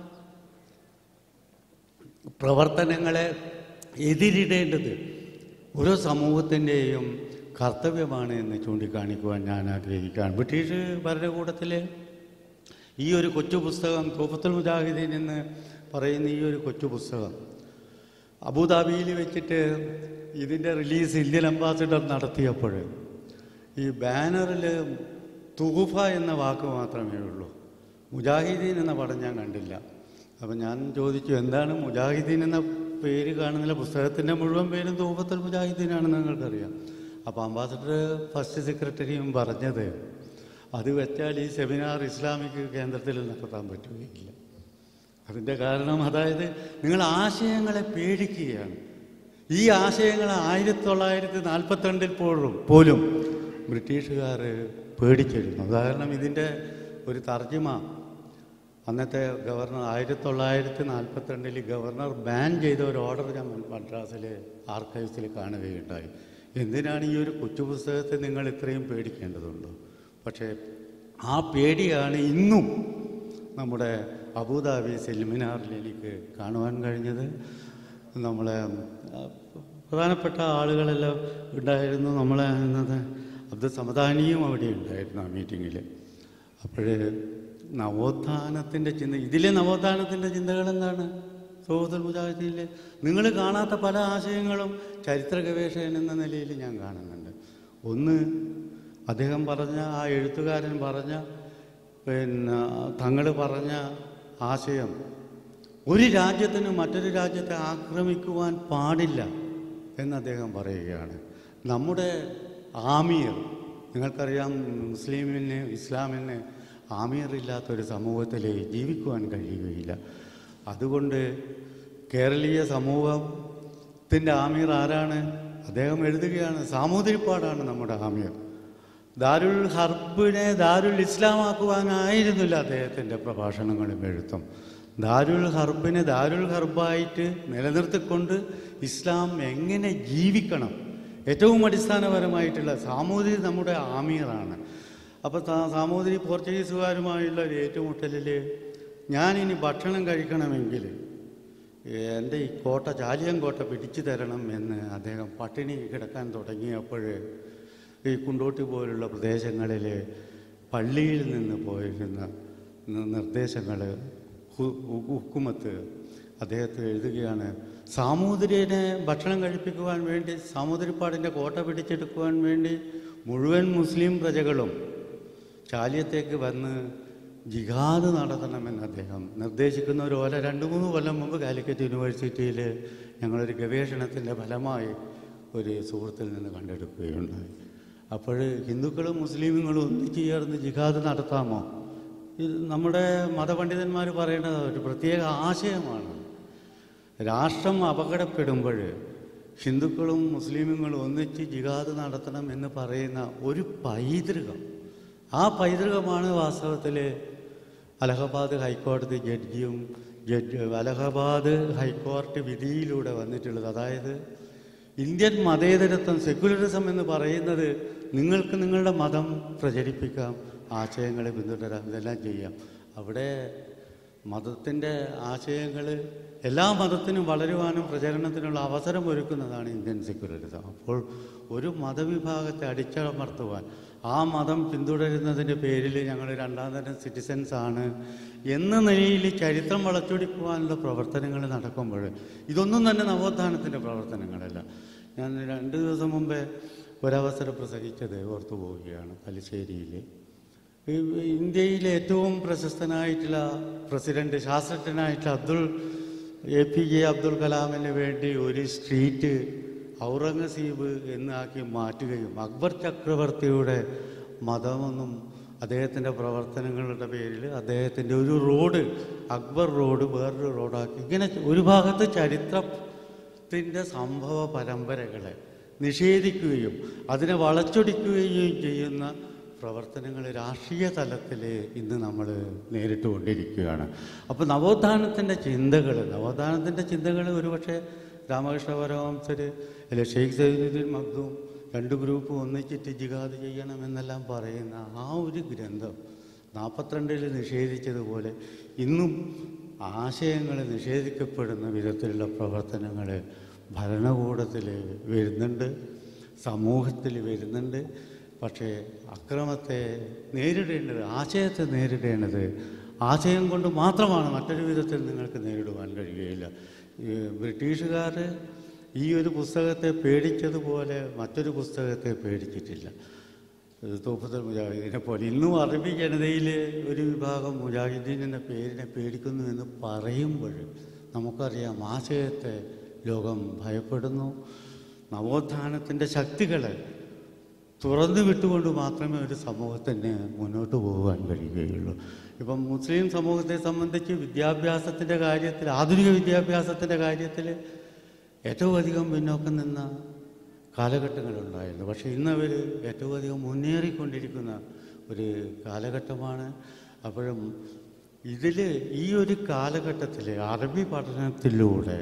പ്രവർത്തനങ്ങളെ എതിരിടേണ്ടത് ഓരോ സമൂഹത്തിൻ്റെയും കർത്തവ്യമാണ് എന്ന് ചൂണ്ടിക്കാണിക്കുവാൻ ഞാൻ ആഗ്രഹിക്കുകയാണ് ബ്രിട്ടീഷ് ഭരണകൂടത്തിലെ ഈ ഒരു കൊച്ചു പുസ്തകം തോഫത്തുൽ മുജാഹിദീൻ എന്ന് പറയുന്ന ഈ ഒരു കൊച്ചു പുസ്തകം അബുദാബിയിൽ വെച്ചിട്ട് ഇതിൻ്റെ റിലീസ് ഇന്ത്യൻ അംബാസിഡർ നടത്തിയപ്പോൾ ഈ ബാനറിൽ തുഹുഫ എന്ന വാക്ക് മാത്രമേ ഉള്ളൂ മുജാഹിദീൻ എന്ന പടം ഞാൻ കണ്ടില്ല അപ്പം ഞാൻ ചോദിച്ചു എന്താണ് മുജാഹിദീൻ എന്ന പേര് കാണുന്നില്ല പുസ്തകത്തിൻ്റെ മുഴുവൻ പേരും തൂഫത്തുൽ മുജാഹിദീനാണെന്ന് നിങ്ങൾക്കറിയാം അപ്പോൾ അംബാസഡർ ഫസ്റ്റ് സെക്രട്ടറിയും പറഞ്ഞത് അത് വെച്ചാൽ ഈ സെമിനാർ ഇസ്ലാമിക് കേന്ദ്രത്തിൽ നടത്താൻ പറ്റുകയില്ല അതിൻ്റെ കാരണം അതായത് നിങ്ങൾ ആശയങ്ങളെ പേടിക്കുകയാണ് ഈ ആശയങ്ങൾ ആയിരത്തി തൊള്ളായിരത്തി നാൽപ്പത്തിരണ്ടിൽ പോലും പോലും ബ്രിട്ടീഷുകാർ പേടിച്ചിരുന്നു ഉദാഹരണം ഇതിൻ്റെ ഒരു തർജ്ജിമ അന്നത്തെ ഗവർണർ ആയിരത്തി തൊള്ളായിരത്തി നാൽപ്പത്തിരണ്ടിൽ ഗവർണർ ബാൻ ചെയ്ത ഒരു ഓർഡർ ഞാൻ മദ്രാസിൽ ആർക്കൈവ്സിൽ കാണുകയുണ്ടായി എന്തിനാണ് ഈ ഒരു കൊച്ചു പുസ്തകത്തെ നിങ്ങൾ ഇത്രയും പേടിക്കേണ്ടതുണ്ടോ പക്ഷേ ആ പേടിയാണ് ഇന്നും നമ്മുടെ അബുദാബി സെമിനാറിൽ എനിക്ക് കാണുവാൻ കഴിഞ്ഞത് നമ്മളെ ആ, പ്രധാനപ്പെട്ട ആളുകളെല്ലാം ഉണ്ടായിരുന്നു നമ്മളെ ഇന്നത്തെ അബ്ദുൽ സമദാനിയും അവിടെ ഉണ്ടായിരുന്നു ആ മീറ്റിങ്ങിൽ അപ്പോൾ നവോത്ഥാനത്തിൻ്റെ ചിന്ത ഇതിലെ നവോത്ഥാനത്തിൻ്റെ ചിന്തകൾ എന്താണ് സൗഹൃദ മുജാഹിദീനിലെ നിങ്ങൾ കാണാത്ത പല ആശയങ്ങളും ചരിത്ര ഗവേഷകൻ എന്ന നിലയിൽ ഞാൻ കാണുന്നുണ്ട് ഒന്ന് അദ്ദേഹം പറഞ്ഞ ആ എഴുത്തുകാരൻ പറഞ്ഞ പിന്നെ തങ്ങൾ പറഞ്ഞ ആശയം ഒരു രാജ്യത്തിന് മറ്റൊരു രാജ്യത്തെ ആക്രമിക്കുവാൻ പാടില്ല എന്ന് അദ്ദേഹം പറയുകയാണ് നമ്മുടെ ആമീർ നിങ്ങൾക്കറിയാം മുസ്ലിമിന് ഇസ്ലാമിന് ആമീർ ഇല്ലാത്തൊരു സമൂഹത്തിൽ ജീവിക്കുവാൻ കഴിയുകയില്ല അതുകൊണ്ട് കേരളീയ സമൂഹത്തിൻ്റെ ആമീർ ആരാണ് അദ്ദേഹം എഴുതുകയാണ് സാമൂതിരിപ്പാടാണ് നമ്മുടെ ആമീർ ദാരുൽ ഹർബിനെ ദാരുൽ ഇസ്ലാമാക്കുവാനായിരുന്നില്ല അദ്ദേഹത്തിൻ്റെ പ്രഭാഷണങ്ങളും എഴുത്തും ദാരുൽ ഹർബിനെ ദാരുൽ ഹർബായിട്ട് നിലനിർത്തിക്കൊണ്ട് ഇസ്ലാം എങ്ങനെ ജീവിക്കണം ഏറ്റവും അടിസ്ഥാനപരമായിട്ടുള്ള സാമൂതിരി നമ്മുടെ ആമീറാണ് അപ്പോൾ സാമൂതിരി പോർച്ചുഗീസുകാരുമായുള്ള ഒരു ഏറ്റുമുട്ടലിൽ ഞാനിനി ഭക്ഷണം കഴിക്കണമെങ്കിൽ എൻ്റെ ഈ കോട്ട ചാലിയം കോട്ട പിടിച്ചു തരണം എന്ന് അദ്ദേഹം പട്ടിണി കിടക്കാൻ തുടങ്ങിയപ്പോൾ ഈ കുണ്ടോട്ടി പോലുള്ള പ്രദേശങ്ങളിൽ പള്ളിയിൽ നിന്ന് പോയിരുന്ന നിർദ്ദേശങ്ങൾ ഹുക്കുമത്ത് അദ്ദേഹത്തെ എഴുതുകയാണ് സാമൂതിരിനെ ഭക്ഷണം കഴിപ്പിക്കുവാൻ വേണ്ടി സാമൂതിരിപ്പാടിൻ്റെ കോട്ട പിടിച്ചെടുക്കുവാൻ വേണ്ടി മുഴുവൻ മുസ്ലിം പ്രജകളും ചാലിയത്തേക്ക് വന്ന് ജിഹാദ് നടത്തണമെന്ന് അദ്ദേഹം നിർദ്ദേശിക്കുന്ന ഒരു ഓല രണ്ട് മൂന്ന് കൊല്ലം മുമ്പ് കാലിക്കറ്റ് യൂണിവേഴ്സിറ്റിയിൽ ഞങ്ങളൊരു ഗവേഷണത്തിൻ്റെ ഫലമായി ഒരു സുഹൃത്തിൽ നിന്ന് കണ്ടെടുക്കുകയുണ്ടായി അപ്പോൾ ഹിന്ദുക്കളും മുസ്ലിമുകളും ഒന്നിച്ചു ചേർന്ന് ജിഹാദ് നടത്താമോ ഇത് നമ്മുടെ മതപണ്ഡിതന്മാർ പറയേണ്ടത് ഒരു പ്രത്യേക ആശയമാണ് രാഷ്ട്രം അപകടപ്പെടുമ്പോൾ ഹിന്ദുക്കളും മുസ്ലിമുകളും ഒന്നിച്ച് ജിഹാദ് നടത്തണം എന്ന് പറയുന്ന ഒരു പൈതൃകം ആ പൈതൃകമാണ് വാസ്തവത്തിൽ അലഹബാദ് ഹൈക്കോടതി ജഡ്ജിയും ജഡ്ജ് അലഹബാദ് ഹൈക്കോടതി വിധിയിലൂടെ വന്നിട്ടുള്ളത് അതായത് ഇന്ത്യൻ മതേതരത്വം സെക്യുലറിസം എന്ന് പറയുന്നത് നിങ്ങൾക്ക് നിങ്ങളുടെ മതം പ്രചരിപ്പിക്കാം ആശയങ്ങളെ പിന്തുടരാം ഇതെല്ലാം ചെയ്യാം അവിടെ മതത്തിൻ്റെ ആശയങ്ങൾ എല്ലാ മതത്തിനും വളരുവാനും പ്രചരണത്തിനുള്ള അവസരം ഒരുക്കുന്നതാണ് ഇന്ത്യൻ സെക്യുലറിസം അപ്പോൾ ഒരു മതവിഭാഗത്തെ അടിച്ചമർത്തുവാൻ ആ മതം പിന്തുടരുന്നതിൻ്റെ പേരിൽ ഞങ്ങൾ രണ്ടാം തരം സിറ്റിസൻസ് ആണ് എന്ന നിലയിൽ ചരിത്രം വളച്ചൊടിക്കുവാനുള്ള പ്രവർത്തനങ്ങൾ നടക്കുമ്പോൾ ഇതൊന്നും തന്നെ നവോത്ഥാനത്തിൻ്റെ പ്രവർത്തനങ്ങളല്ല ഞാൻ രണ്ട് ദിവസം മുമ്പേ ഒരവസരം പ്രസംഗിച്ചത് ഓർത്തു പോവുകയാണ് തലശ്ശേരിയിൽ ഈ ഇന്ത്യയിലെ ഏറ്റവും പ്രശസ്തനായിട്ടുള്ള പ്രസിഡന്റ് ശാസ്ത്രജ്ഞനായിട്ടുള്ള Abdul A P J Abdul കലാമിന് വേണ്ടി ഒരു സ്ട്രീറ്റ് ഔറംഗസീബ് എന്നാക്കി മാറ്റുകയും അക്ബർ ചക്രവർത്തിയുടെ മതമൊന്നും അദ്ദേഹത്തിൻ്റെ പ്രവർത്തനങ്ങളുടെ പേരിൽ അദ്ദേഹത്തിൻ്റെ ഒരു റോഡ് അക്ബർ റോഡ് വേറൊരു റോഡാക്കി ഇങ്ങനെ ഒരു ഭാഗത്ത് ചരിത്രത്തിൻ്റെ സംഭവ പരമ്പരകളെ നിഷേധിക്കുകയും അതിനെ വളച്ചൊടിക്കുകയും ചെയ്യുന്ന പ്രവർത്തനങ്ങൾ രാഷ്ട്രീയ തലത്തിൽ ഇന്ന് നമ്മൾ നേരിട്ടുകൊണ്ടിരിക്കുകയാണ് അപ്പോൾ നവോത്ഥാനത്തിൻ്റെ ചിന്തകൾ നവോത്ഥാനത്തിൻ്റെ ചിന്തകൾ ഒരുപക്ഷെ രാമകൃഷ്ണ പരമഹംസർ അല്ലെ ഷെയ്ഖ് സൈനുദ്ദീൻ മഖ്ദൂം രണ്ട് ഗ്രൂപ്പ് ഒന്നിച്ചിട്ട് ജിഹാദ് ചെയ്യണമെന്നെല്ലാം പറയുന്ന ആ ഒരു ഗ്രന്ഥം നാൽപ്പത്തിരണ്ടിൽ നിഷേധിച്ചതുപോലെ ഇന്നും ആശയങ്ങൾ നിഷേധിക്കപ്പെടുന്ന വിധത്തിലുള്ള പ്രവർത്തനങ്ങൾ ഭരണകൂടത്തിൽ വരുന്നുണ്ട് സമൂഹത്തിൽ വരുന്നുണ്ട് പക്ഷേ അക്രമത്തെ നേരിടേണ്ടത് ആശയത്തെ നേരിടേണ്ടത് ആശയം കൊണ്ട് മാത്രമാണ് മറ്റൊരു വിധത്തിൽ നിങ്ങൾക്ക് നേരിടുവാൻ കഴിയുകയില്ല ഈ ബ്രിട്ടീഷുകാർ ഈ ഒരു പുസ്തകത്തെ പേടിച്ചതുപോലെ മറ്റൊരു പുസ്തകത്തെ പേടിച്ചിട്ടില്ല തൂഫത്തുൽ മുജാഹിദീനെ പോലെ ഇന്നും അറബി ജനതയിൽ ഒരു വിഭാഗം മുജാഹിദീൻ എന്ന പേരിനെ പേടിക്കുന്നു എന്ന് പറയുമ്പോൾ നമുക്കറിയാം ആശയത്തെ ലോകം ഭയപ്പെടുന്നു നവോത്ഥാനത്തിൻ്റെ ശക്തികളെ തുറന്നു വിട്ടുകൊണ്ട് മാത്രമേ ഒരു സമൂഹത്തിന് മുന്നോട്ട് പോകാൻ കഴിയുകയുള്ളൂ ഇപ്പം മുസ്ലിം സമൂഹത്തെ സംബന്ധിച്ച് വിദ്യാഭ്യാസത്തിൻ്റെ കാര്യത്തിൽ ആധുനിക വിദ്യാഭ്യാസത്തിൻ്റെ കാര്യത്തിൽ ഏറ്റവും അധികം പിന്നോക്കം നിന്ന കാലഘട്ടങ്ങളുണ്ടായിരുന്നു പക്ഷേ ഇന്നവർ ഏറ്റവും അധികം മുന്നേറിക്കൊണ്ടിരിക്കുന്ന ഒരു കാലഘട്ടമാണ് അപ്പോഴും ഇതിൽ ഈ ഒരു കാലഘട്ടത്തിൽ അറബി പഠനത്തിലൂടെ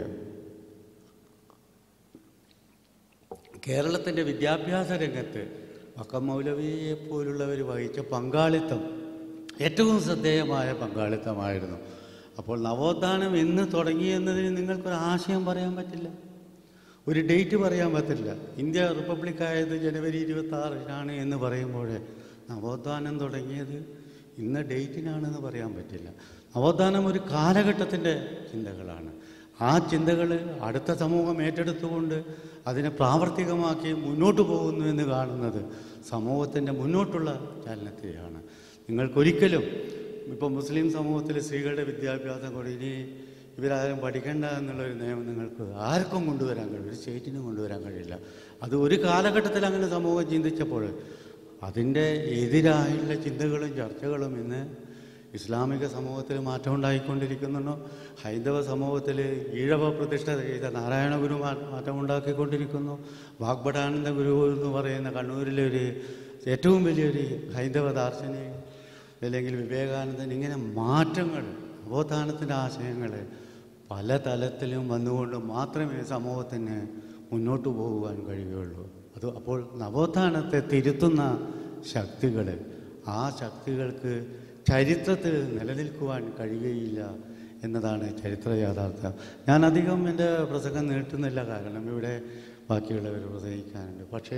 കേരളത്തിൻ്റെ വിദ്യാഭ്യാസ രംഗത്ത് വക്കം മൗലവിയെ പോലുള്ളവർ വഹിച്ച പങ്കാളിത്തം ഏറ്റവും ശ്രദ്ധേയമായ പങ്കാളിത്തമായിരുന്നു അപ്പോൾ നവോത്ഥാനം എന്ന് തുടങ്ങിയെന്നതിന് നിങ്ങൾക്കൊരു ആശയം പറയാൻ പറ്റില്ല ഒരു ഡേറ്റ് പറയാൻ പറ്റില്ല ഇന്ത്യ റിപ്പബ്ലിക് ആയത് ജനുവരി ഇരുപത്തി ആറിനാണ് എന്ന് പറയുമ്പോൾ നവോത്ഥാനം തുടങ്ങിയത് ഇന്ന ഡേറ്റിനാണെന്ന് പറയാൻ പറ്റില്ല നവോത്ഥാനം ഒരു കാലഘട്ടത്തിൻ്റെ ചിന്തകളാണ് ആ ചിന്തകൾ അടുത്ത സമൂഹം ഏറ്റെടുത്തുകൊണ്ട് അതിനെ പ്രാവർത്തികമാക്കി മുന്നോട്ട് പോകുന്നു എന്ന് കാണുന്നത് സമൂഹത്തിൻ്റെ മുന്നോട്ടുള്ള ചലനത്തെയാണ് നിങ്ങൾക്കൊരിക്കലും ഇപ്പോൾ മുസ്ലിം സമൂഹത്തിൽ സ്ത്രീകളുടെ വിദ്യാഭ്യാസം കൂടി ഇനി ഇവരാരും പഠിക്കേണ്ട എന്നുള്ളൊരു നിയമം നിങ്ങൾക്ക് ആർക്കും കൊണ്ടുവരാൻ കഴിയും ഒരു സ്റ്റേറ്റിനും കൊണ്ടുവരാൻ കഴിയില്ല അത് ഒരു കാലഘട്ടത്തിൽ അങ്ങനെ സമൂഹം ചിന്തിച്ചപ്പോൾ അതിൻ്റെ എതിരായുള്ള ചിന്തകളും ചർച്ചകളും ഇന്ന് ഇസ്ലാമിക സമൂഹത്തിൽ മാറ്റം ഉണ്ടായിക്കൊണ്ടിരിക്കുന്നുണ്ടോ ഹൈന്ദവ സമൂഹത്തിൽ ഈഴവ പ്രതിഷ്ഠ ചെയ്ത നാരായണ ഗുരു മാ- മാറ്റം ഉണ്ടാക്കിക്കൊണ്ടിരിക്കുന്നു വാഗ്ഭടാനന്ദ ഗുരു എന്ന് പറയുന്ന കണ്ണൂരിലെ ഒരു ഏറ്റവും വലിയൊരു ഹൈന്ദവ ദാർശനിക അല്ലെങ്കിൽ വിവേകാനന്ദൻ ഇങ്ങനെ മാറ്റങ്ങൾ നവോത്ഥാനത്തിൻ്റെ ആശയങ്ങൾ പല തലത്തിലും വന്നുകൊണ്ട് മാത്രമേ സമൂഹത്തിന് മുന്നോട്ട് പോകുവാൻ കഴിയുകയുള്ളൂ അത് അപ്പോൾ നവോത്ഥാനത്തെ തിരുത്തുന്ന ശക്തികൾ ആ ശക്തികൾക്ക് ചരിത്രത്തിൽ നിലനിൽക്കുവാൻ കഴിയുകയില്ല എന്നതാണ് ചരിത്ര യാഥാർത്ഥ്യം ഞാൻ അധികം എൻ്റെ പ്രസംഗം നീട്ടുന്നില്ല കാരണം ഇവിടെ ബാക്കിയുള്ളവർ പ്രസംഗിക്കാനുണ്ട് പക്ഷേ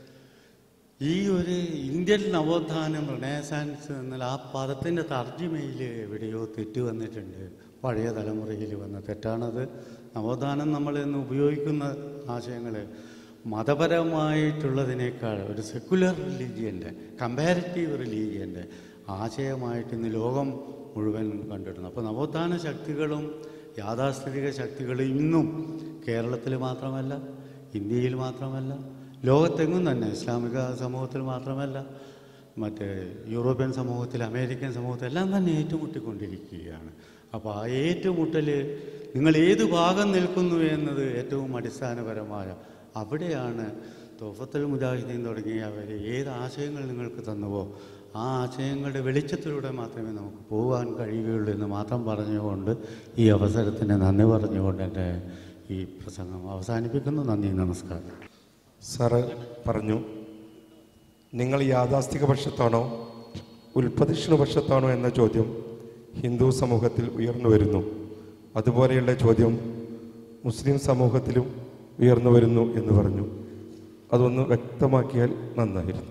ഈ ഒരു ഇന്ത്യൻ നവോത്ഥാനം റിനേസാൻസ് എന്നാൽ ആ പദത്തിൻ്റെ തർജ്ജിമയിൽ എവിടെയോ തെറ്റ് വന്നിട്ടുണ്ട് പഴയ തലമുറയിൽ വന്ന തെറ്റാണത് നവോത്ഥാനം നമ്മൾ ഇന്ന് ഉപയോഗിക്കുന്ന ആശയങ്ങൾ മതപരമായിട്ടുള്ളതിനേക്കാൾ ഒരു സെക്കുലർ റിലീജിയൻ്റെ കമ്പാരിറ്റീവ് റിലീജിയൻ്റെ ആശയമായിട്ട് ഇന്ന് ലോകം മുഴുവൻ കണ്ടിരുന്നു അപ്പോൾ നവോത്ഥാന ശക്തികളും യാഥാസ്ഥിതിക ശക്തികളും ഇന്നും കേരളത്തിൽ മാത്രമല്ല ഇന്ത്യയിൽ മാത്രമല്ല ലോകത്തെങ്ങും തന്നെ ഇസ്ലാമിക സമൂഹത്തിൽ മാത്രമല്ല മറ്റ് യൂറോപ്യൻ സമൂഹത്തിൽ അമേരിക്കൻ സമൂഹത്തിൽ എല്ലാം തന്നെ ഏറ്റുമുട്ടിക്കൊണ്ടിരിക്കുകയാണ് അപ്പോൾ ആ ഏറ്റുമുട്ടൽ നിങ്ങൾ ഏത് ഭാഗം നിൽക്കുന്നു എന്നത് ഏറ്റവും അടിസ്ഥാനപരമായ അവിടെയാണ് തോഫത്തുൽ മുജാഹിദീൻ തുടങ്ങിയവർ ഏത് ആശയങ്ങൾ നിങ്ങൾക്ക് തന്നുവോ ആ ആശയങ്ങളുടെ വെളിച്ചത്തിലൂടെ മാത്രമേ നമുക്ക് പോകാൻ കഴിയുകയുള്ളൂ എന്ന് മാത്രം പറഞ്ഞുകൊണ്ട് ഈ അവസരത്തിന് നന്ദി പറഞ്ഞുകൊണ്ട് എൻ്റെ ഈ പ്രസംഗം അവസാനിപ്പിക്കുന്നു നന്ദി നമസ്കാരം സാറ് പറഞ്ഞു നിങ്ങൾ യാഥാസ്ഥിക പക്ഷത്താണോ ഉൽപ്പതിഷ്ണു പക്ഷത്താണോ എന്ന ചോദ്യം ഹിന്ദു സമൂഹത്തിൽ ഉയർന്നു വരുന്നു അതുപോലെയുള്ള ചോദ്യം മുസ്ലിം സമൂഹത്തിലും ഉയർന്നു വരുന്നു എന്ന് പറഞ്ഞു അതൊന്ന് വ്യക്തമാക്കിയാൽ നന്നായിരുന്നു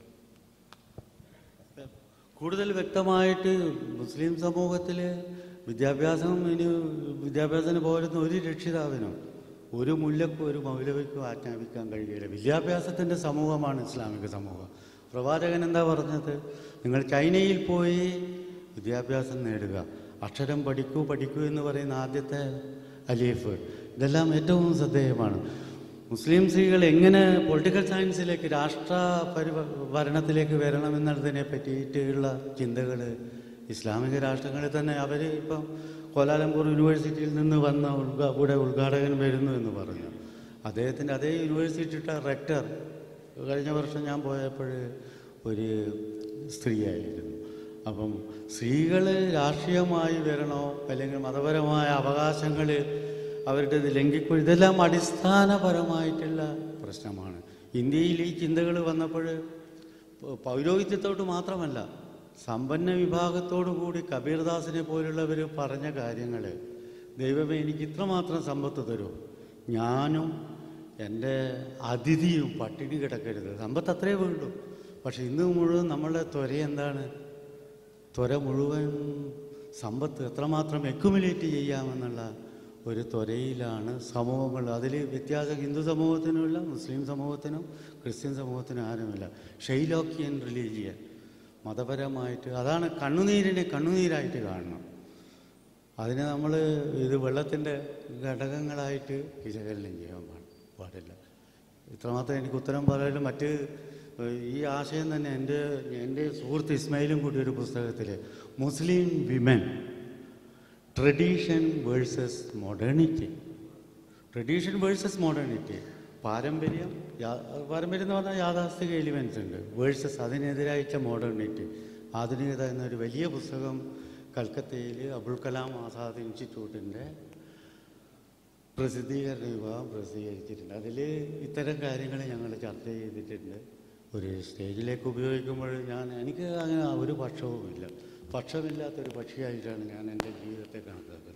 കൂടുതൽ വ്യക്തമായിട്ട് മുസ്ലിം സമൂഹത്തിൽ വിദ്യാഭ്യാസം ഇനി വിദ്യാഭ്യാസത്തിന് പോരുന്ന ഒരു രക്ഷിതാവിനും ഒരു മുല്ലക്കും ഒരു മൗലവിക്കും ആജ്ഞാപിക്കാൻ കഴിയില്ല വിദ്യാഭ്യാസത്തിൻ്റെ സമൂഹമാണ് ഇസ്ലാമിക സമൂഹം പ്രവാചകൻ എന്താ പറഞ്ഞത് നിങ്ങൾ ചൈനയിൽ പോയി വിദ്യാഭ്യാസം നേടുക അക്ഷരം പഠിക്കൂ പഠിക്കൂ എന്ന് പറയുന്ന ആദ്യത്തെ അലീഫ് ഇതെല്ലാം ഏറ്റവും ശ്രദ്ധേയമാണ് മുസ്ലിം സ്ത്രീകൾ എങ്ങനെ പൊളിറ്റിക്കൽ സയൻസിലേക്ക് രാഷ്ട്ര പരിവ ഭരണത്തിലേക്ക് വരണമെന്നുള്ളതിനെ പറ്റിയിട്ടുള്ള ചിന്തകൾ ഇസ്ലാമിക രാഷ്ട്രങ്ങളിൽ തന്നെ അവർ ഇപ്പം കോലാലംപൂർ യൂണിവേഴ്സിറ്റിയിൽ നിന്ന് വന്ന ഉദ്ഘാ കൂടെ ഉദ്ഘാടകൻ വരുന്നു എന്ന് പറഞ്ഞു അദ്ദേഹത്തിൻ്റെ അതേ യൂണിവേഴ്സിറ്റിയുടെ റെക്ടർ കഴിഞ്ഞ വർഷം ഞാൻ പോയപ്പോൾ ഒരു സ്ത്രീയായിരുന്നു അപ്പം സ്ത്രീകൾ രാഷ്ട്രീയമായി വരണോ അല്ലെങ്കിൽ മതപരമായ അവകാശങ്ങൾ അവരുടെ ഇത് ലംഘിക്കോ ഇതെല്ലാം അടിസ്ഥാനപരമായിട്ടുള്ള പ്രശ്നമാണ് ഇന്ത്യയിൽ ഈ ചിന്തകൾ വന്നപ്പോൾ പ- പൗരോഹിത്യത്തോട് മാത്രമല്ല സമ്പന്ന വിഭാഗത്തോടു കൂടി കബീർദാസിനെ പോലുള്ളവർ പറഞ്ഞ കാര്യങ്ങൾ ദൈവമേ എനിക്ക് ഇത്രമാത്രം സമ്പത്ത് തരൂ ഞാനും എൻ്റെ അതിഥിയും പട്ടിണി കിടക്കരുത് സമ്പത്ത് അത്രേ വേണ്ടു പക്ഷെ ഇന്ന് മുഴുവൻ നമ്മളുടെ ത്വര എന്താണ് ത്വര മുഴുവൻ സമ്പത്ത് എത്രമാത്രം എക്കുമുലേറ്റ് ചെയ്യാമെന്നുള്ള ഒരു ത്വരയിലാണ് സമൂഹങ്ങൾ അതിൽ വ്യത്യാസം ഹിന്ദു സമൂഹത്തിനുമില്ല മുസ്ലിം സമൂഹത്തിനും ക്രിസ്ത്യൻ സമൂഹത്തിനും ആരുമില്ല ഷെയ്ലോക്കിയൻ റിലീജിയൻ മതപരമായിട്ട് അതാണ് കണ്ണുനീരിനെ കണ്ണുനീരായിട്ട് കാണണം അതിനെ നമ്മൾ ഇത് വെള്ളത്തിൻ്റെ ഘടകങ്ങളായിട്ട് വിശകലനം ചെയ്യാൻ പാ- പാടില്ല ഇത്രമാത്രം എനിക്ക് ഉത്തരം പറയാനും മറ്റ് ഏഹ്, ഈ ആശയം തന്നെ എൻ്റെ എൻ്റെ സുഹൃത്ത് ഇസ്മായിലും കൂടി ഒരു പുസ്തകത്തിൽ Muslim women tradition versus modernity tradition versus modernity പാരമ്പര്യം യാ- പാരമ്പര്യം എന്ന് പറഞ്ഞാൽ യാഥാസ്ഥിക എലിമെൻസ് ഉണ്ട് വേഴ്സസ് അതിനെതിരായിട്ട് മോഡേണിറ്റി ആധുനികത എന്നൊരു വലിയ പുസ്തകം കൽക്കത്തയിൽ അബുൽ കലാം ആസാദ് ഇൻസ്റ്റിറ്റ്യൂട്ടിൻ്റെ പ്രസിദ്ധീകരണ വിഭാഗം പ്രസിദ്ധീകരിച്ചിട്ടുണ്ട് അതിൽ ഇത്തരം കാര്യങ്ങൾ ഞങ്ങൾ ചർച്ച ചെയ്തിട്ടുണ്ട് ഒരു സ്റ്റേജിലേക്ക് ഉപയോഗിക്കുമ്പോൾ ഞാൻ എനിക്ക് അങ്ങനെ ഒരു പക്ഷവുമില്ല പക്ഷമില്ലാത്തൊരു പക്ഷിയായിട്ടാണ് ഞാൻ എൻ്റെ ജീവിതത്തെ കണക്കാക്കുന്നത്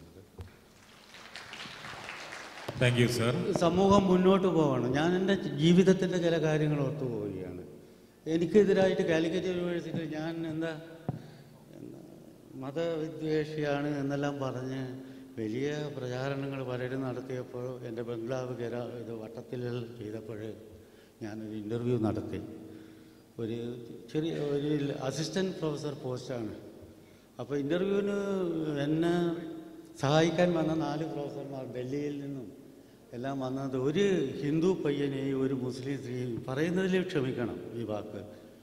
താങ്ക് യു സർ സമൂഹം മുന്നോട്ട് പോകണം ഞാൻ എൻ്റെ ജീവിതത്തിൻ്റെ ചില കാര്യങ്ങൾ ഓർത്തു പോവുകയാണ് എനിക്കെതിരായിട്ട് കാലിക്കറ്റ് യൂണിവേഴ്സിറ്റിയിൽ ഞാൻ എന്താ എന്താ മതവിദ്വേഷിയാണ് എന്നെല്ലാം പറഞ്ഞ് വലിയ പ്രചാരണങ്ങൾ പലരും നടത്തിയപ്പോൾ എൻ്റെ ബംഗ്ലാവ് ഗര ഇത് വട്ടത്തിൽ ചെയ്തപ്പോൾ ഞാനൊരു ഇൻ്റർവ്യൂ നടത്തി ഒരു ചെറിയ ഒരു അസിസ്റ്റൻറ്റ് പ്രൊഫസർ പോസ്റ്റാണ് അപ്പോൾ ഇൻ്റർവ്യൂവിന് എന്നെ സഹായിക്കാൻ വന്ന നാല് പ്രൊഫസർമാർ ഡൽഹിയിൽ നിന്നും എല്ലാം വന്നത് ഒരു ഹിന്ദു പയ്യനെയും ഒരു മുസ്ലിം സ്ത്രീയും പറയുന്നതിൽ ക്ഷമിക്കണം ഈ വാക്ക്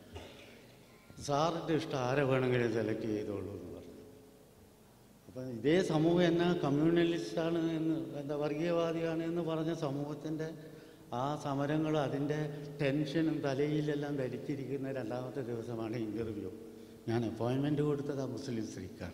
സാറിൻ്റെ ഇഷ്ടം ആരെ വേണമെങ്കിലും സെലക്ട് ചെയ്തോളൂ എന്ന് പറഞ്ഞു അപ്പം ഇതേ സമൂഹം എന്നെ കമ്മ്യൂണലിസ്റ്റാണ് എന്ന് എന്താ വർഗീയവാദിയാണ് എന്ന് പറഞ്ഞ സമൂഹത്തിൻ്റെ ആ സമരങ്ങൾ അതിൻ്റെ ടെൻഷനും തലയിലെല്ലാം ധരിച്ചിരിക്കുന്ന രണ്ടാമത്തെ ദിവസമാണ് ഇൻ്റർവ്യൂ ഞാൻ അപ്പോയിൻമെൻറ്റ് കൊടുത്തത് ആ മുസ്ലിം സ്ത്രീക്കാണ്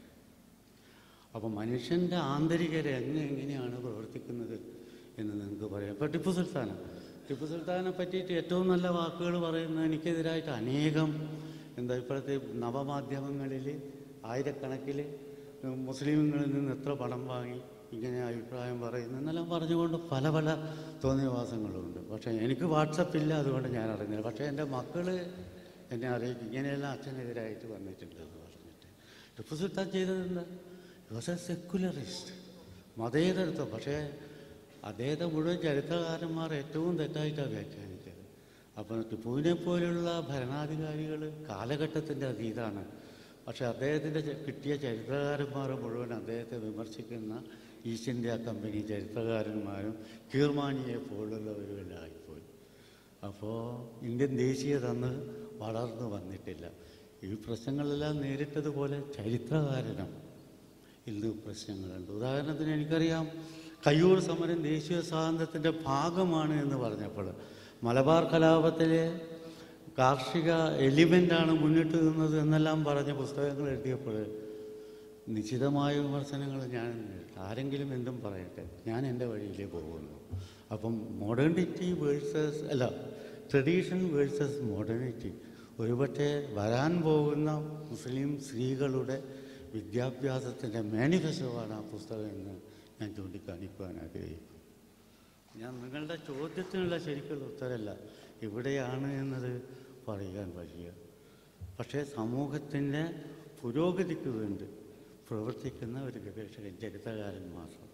അപ്പോൾ മനുഷ്യൻ്റെ ആന്തരികത എങ്ങനെ എങ്ങനെയാണ് പ്രവർത്തിക്കുന്നത് എന്ന് നിങ്ങൾക്ക് പറയാം ഇപ്പോൾ ടിപ്പു സുൽത്താൻ ടിപ്പു സുൽത്താനെ പറ്റിയിട്ട് ഏറ്റവും നല്ല വാക്കുകൾ പറയുന്ന എനിക്കെതിരായിട്ട് അനേകം എന്താ ഇപ്പോഴത്തെ നവമാധ്യമങ്ങളിൽ ആയിരക്കണക്കിൽ മുസ്ലിങ്ങളിൽ നിന്ന് എത്ര പണം വാങ്ങി ഇങ്ങനെ അഭിപ്രായം പറയുന്നു എന്നെല്ലാം പറഞ്ഞുകൊണ്ട് പല പല തോന്നിയവാസങ്ങളുണ്ട് പക്ഷേ എനിക്ക് വാട്സപ്പില്ല അതുകൊണ്ട് ഞാൻ അറിഞ്ഞില്ല പക്ഷേ എൻ്റെ മക്കൾ എന്നെ അറിയിക്കും ഇങ്ങനെയെല്ലാം അച്ഛനെതിരായിട്ട് വന്നിട്ടുണ്ട് എന്ന് പറഞ്ഞിട്ട് ടിപ്പു സുൽത്താൻ ചെയ്തത് എന്താ വാസ് എ സെക്കുലറിസ്റ്റ് മതേതരത്വം പക്ഷേ അദ്ദേഹത്തെ മുഴുവൻ ചരിത്രകാരന്മാർ ഏറ്റവും തെറ്റായിട്ടാണ് വ്യാഖ്യാനിച്ചത് അപ്പം ടിപ്പുവിനെ പോലുള്ള ഭരണാധികാരികൾ കാലഘട്ടത്തിൻ്റെ അതീതാണ് പക്ഷേ അദ്ദേഹത്തിൻ്റെ ച- കിട്ടിയ ചരിത്രകാരന്മാർ മുഴുവൻ അദ്ദേഹത്തെ വിമർശിക്കുന്ന ഈസ്റ്റ് ഇന്ത്യ കമ്പനി ചരിത്രകാരന്മാരും കീർമാനിയെ പോലുള്ളവരുമെല്ലാം ആയിപ്പോയി അപ്പോൾ ഇന്ത്യൻ ദേശീയത അന്ന് വളർന്നു വന്നിട്ടില്ല ഈ പ്രശ്നങ്ങളെല്ലാം നേരിട്ടതുപോലെ ചരിത്രകാരനും ഇന്ന് പ്രശ്നങ്ങളുണ്ട് ഉദാഹരണത്തിന് എനിക്കറിയാം കയ്യൂർ സമരം ദേശീയ സ്വാതന്ത്ര്യത്തിൻ്റെ ഭാഗമാണ് എന്ന് പറഞ്ഞപ്പോൾ മലബാർ കലാപത്തിലെ കാർഷിക എലിമെൻ്റാണ് മുന്നിട്ട് നിന്നത് എന്നെല്ലാം പറഞ്ഞ പുസ്തകങ്ങൾ എഴുതിയപ്പോൾ നിശ്ചിതമായ വിമർശനങ്ങൾ ഞാൻ നേരിട്ടു. ആരെങ്കിലും എന്തും പറയട്ടെ ഞാൻ എൻ്റെ വഴിയിലേ പോകുന്നു അപ്പം മോഡേണിറ്റി വേഴ്സസ് അല്ല ട്രഡീഷൻ വേഴ്സസ് മോഡേണിറ്റി ഒരുപക്ഷെ വരാൻ പോകുന്ന മുസ്ലിം സ്ത്രീകളുടെ വിദ്യാഭ്യാസത്തിൻ്റെ മാനിഫെസ്റ്റോവാണ് ആ പുസ്തകം എന്ന് ഞാൻ ചൂണ്ടിക്കാണിക്കുവാൻ ആഗ്രഹിക്കുന്നു ഞാൻ നിങ്ങളുടെ ചോദ്യത്തിനുള്ള ശരിക്കുള്ള ഉത്തരമല്ല ഇവിടെയാണ് എന്നത് പറയാൻ വഴിയ പക്ഷേ സമൂഹത്തിൻ്റെ പുരോഗതിക്ക് വേണ്ടി പ്രവർത്തിക്കുന്ന ഒരു ഗവേഷകൻ ചരിത്രകാരൻ മാത്രം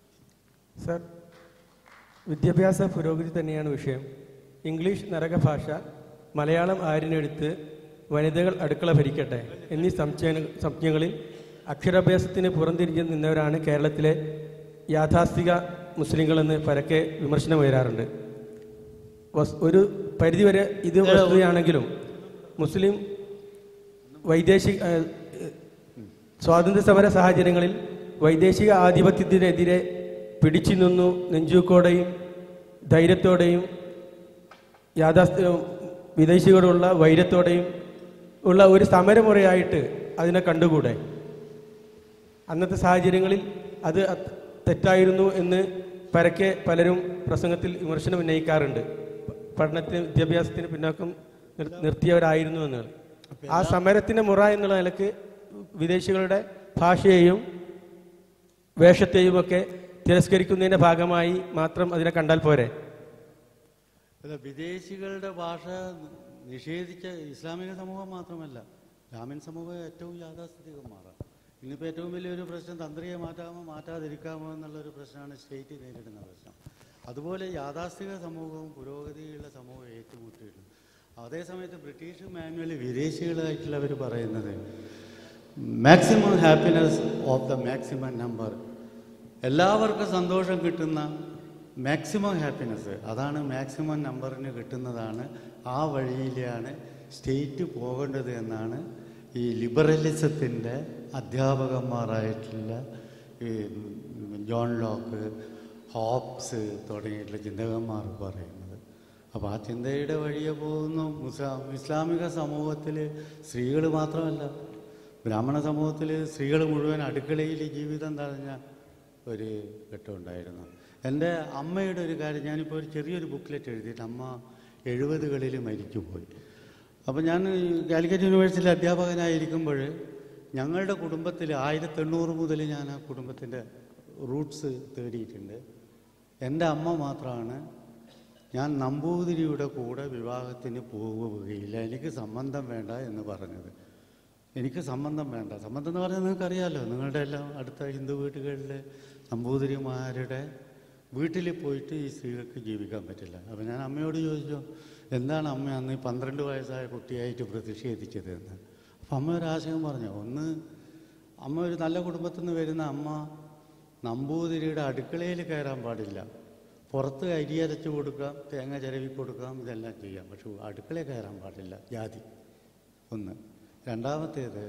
സർ വിദ്യാഭ്യാസ പുരോഗതി തന്നെയാണ് വിഷയം ഇംഗ്ലീഷ് നരകഭാഷ മലയാളം ആരിനെടുത്ത് വനിതകൾ അടുക്കള ഭരിക്കട്ടെ എന്നീ സംശയ സംജ്ഞകളിൽ അക്ഷരാഭ്യാസത്തിന് പുറംതിരിഞ്ഞ് നിന്നവരാണ് കേരളത്തിലെ യാഥാസ്ഥിക മുസ്ലിങ്ങളെന്ന് പരക്കെ വിമർശനമുയരാറുണ്ട് വസ്- ഒരു പരിധിവരെ ഇത് വസ്തുതയാണെങ്കിലും മുസ്ലിം വൈദേശിക ഏഹ്, സ്വാതന്ത്ര്യ സമര സാഹചര്യങ്ങളിൽ വൈദേശിക ആധിപത്യത്തിനെതിരെ പിടിച്ചു നിന്നു നെഞ്ചൂക്കോടെയും ധൈര്യത്തോടെയും യാഥാസ്ഥ വിദേശികളോടുള്ള വൈരത്തോടെയും ഉള്ള ഒരു സമരമുറയായിട്ട് അതിനെ കണ്ടുകൂടെ അന്നത്തെ സാഹചര്യങ്ങളിൽ അത് അത് തെറ്റായിരുന്നു എന്ന് പരക്കെ പലരും പ്രസംഗത്തിൽ വിമർശനം ഉന്നയിക്കാറുണ്ട് പഠനത്തിന് വിദ്യാഭ്യാസത്തിന് പിന്നാക്കം നിർ- നിർത്തിയവരായിരുന്നു എന്ന് ആ സമരത്തിന്റെ മുറ എന്നുള്ള നിലക്ക് വിദേശികളുടെ ഭാഷയെയും വേഷത്തെയും ഒക്കെ തിരസ്കരിക്കുന്നതിന്റെ ഭാഗമായി മാത്രം അതിനെ കണ്ടാൽ പോരെ അല്ല വിദേശികളുടെ ഭാഷ നിഷേധിച്ച ഇസ്ലാമിക സമൂഹം മാത്രമല്ല ബ്രാഹ്മിൻ സമൂഹം ഏറ്റവും യാഥാസ്ഥിതികന്മാരാണ് ഇന്നിപ്പോൾ ഏറ്റവും വലിയൊരു പ്രശ്നം തന്ത്രിയെ മാറ്റാമോ മാറ്റാതിരിക്കാമോ എന്നുള്ളൊരു പ്രശ്നമാണ് സ്റ്റേറ്റ് നേരിടുന്ന പ്രശ്നം അതുപോലെ യാഥാസ്ഥിക സമൂഹവും പുരോഗതിയുള്ള സമൂഹവും ഏറ്റുമുട്ടിയിട്ടുണ്ട് അതേസമയത്ത് ബ്രിട്ടീഷ് മാനുവൽ വിദേശികളായിട്ടുള്ളവർ പറയുന്നത് maximum happiness of the maximum number എല്ലാവർക്കും സന്തോഷം കിട്ടുന്ന മാക്സിമം ഹാപ്പിനെസ് അതാണ് മാക്സിമം നമ്പറിന് കിട്ടുന്നതാണ് ആ വഴിയിലാണ് സ്റ്റേറ്റ് പോകേണ്ടത് എന്നാണ് ഈ ലിബറലിസത്തിൻ്റെ അധ്യാപകന്മാരായിട്ടുള്ള ഈ ജോൺ ലോക്ക് ഹോബ്സ് തുടങ്ങിയിട്ടുള്ള ചിന്തകന്മാർ പറയുന്നത് അപ്പോൾ ആ ചിന്തയുടെ വഴിയെ പോകുന്നു മുസ്ലാം ഇസ്ലാമിക സമൂഹത്തിൽ സ്ത്രീകൾ മാത്രമല്ല ബ്രാഹ്മണ സമൂഹത്തിൽ സ്ത്രീകൾ മുഴുവൻ അടുക്കളയിൽ ജീവിതം തഴഞ്ഞ ഒരു ഘട്ടമുണ്ടായിരുന്നു എൻ്റെ അമ്മയുടെ ഒരു കാര്യം ഞാനിപ്പോൾ ഒരു ചെറിയൊരു ബുക്ക്ലെറ്റ് എഴുതിയിട്ട് അമ്മ എഴുപതുകളിൽ മരിച്ചുപോയി അപ്പോൾ ഞാൻ ഈ കാലിക്കറ്റ് യൂണിവേഴ്സിറ്റിയിൽ അധ്യാപകനായിരിക്കുമ്പോൾ ഞങ്ങളുടെ കുടുംബത്തിൽ ആയിരത്തി എണ്ണൂറ് മുതൽ ഞാൻ ആ കുടുംബത്തിൻ്റെ റൂട്ട്സ് തേടിയിട്ടുണ്ട് എൻ്റെ അമ്മ മാത്രമാണ് ഞാൻ നമ്പൂതിരിയുടെ കൂടെ വിവാഹത്തിന് പോവുകയില്ല എനിക്ക് സംബന്ധം വേണ്ട എന്ന് പറഞ്ഞത് എനിക്ക് സംബന്ധം വേണ്ട സംബന്ധം എന്ന് പറഞ്ഞാൽ നിങ്ങൾക്കറിയാമല്ലോ നിങ്ങളുടെ എല്ലാം അടുത്ത ഹിന്ദു വീടുകളിൽ നമ്പൂതിരിമാരുടെ വീട്ടിൽ പോയിട്ട് ഈ സ്ത്രീകൾക്ക് ജീവിക്കാൻ പറ്റില്ല അപ്പോൾ ഞാൻ അമ്മയോട് ചോദിച്ചു എന്താണ് അമ്മ അന്ന് ഈ പന്ത്രണ്ട് വയസ്സായ കുട്ടിയായിട്ട് പ്രതിഷേധിച്ചത് എന്ന് അപ്പം അമ്മ ഒരു ആശയം പറഞ്ഞു ഒന്ന് അമ്മ ഒരു നല്ല കുടുംബത്തിൽ നിന്ന് വരുന്ന അമ്മ നമ്പൂതിരിയുടെ അടുക്കളയിൽ കയറാൻ പാടില്ല പുറത്ത് അരി അരച്ച് കൊടുക്കാം തേങ്ങ ചിരവി കൊടുക്കാം ഇതെല്ലാം ചെയ്യാം പക്ഷെ അടുക്കളയിൽ കയറാൻ പാടില്ല ജാതി ഒന്ന് രണ്ടാമത്തേത്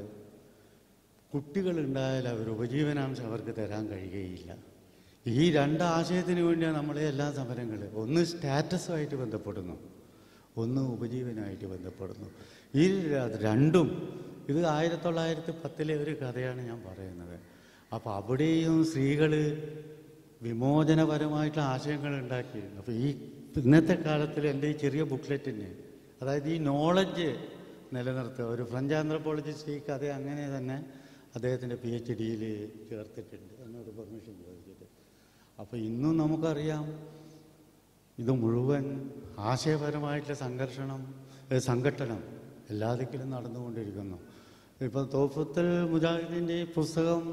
കുട്ടികളുണ്ടായാൽ അവർ ഉപജീവനാംശം അവർക്ക് തരാൻ കഴിയുകയില്ല ഈ രണ്ട് ആശയത്തിന് വേണ്ടിയാണ് നമ്മളെ എല്ലാ സമരങ്ങൾ ഒന്ന് സ്റ്റാറ്റസുമായിട്ട് ബന്ധപ്പെടുന്നു ഒന്ന് ഉപജീവനമായിട്ട് ബന്ധപ്പെടുന്നു ഈ ര- രണ്ടും ഇത് ആയിരത്തി തൊള്ളായിരത്തി പത്തിലെ ഒരു കഥയാണ് ഞാൻ പറയുന്നത് അപ്പോൾ അവിടെയും സ്ത്രീകൾ വിമോചനപരമായിട്ടുള്ള ആശയങ്ങൾ ഉണ്ടാക്കിയിരുന്നു അപ്പോൾ ഈ ഇന്നത്തെ കാലത്തിൽ എൻ്റെ ഈ ചെറിയ ബുക്ക്ലെറ്റിന് അതായത് ഈ നോളജ് നിലനിർത്തുക ഒരു ഫ്രഞ്ച് ആന്ത്രപ്പോളജിസ്റ്റ് ഈ കഥ അങ്ങനെ തന്നെ അദ്ദേഹത്തിൻ്റെ പി എച്ച് ഡിയിൽ ചേർത്തിട്ടുണ്ട് എന്നോട് പെർമിഷൻ ചോദിച്ചിട്ട് അപ്പോൾ ഇന്നും നമുക്കറിയാം ഇത് മുഴുവൻ ആശയപരമായിട്ടുള്ള സംഘർഷണം ഏ, സംഘട്ടനം എല്ലാ ദിക്കിലും നടന്നുകൊണ്ടിരിക്കുന്നു ഇപ്പം തോഫത്തുൽ മുജാഹിദിൻ്റെ ഈ പുസ്തകം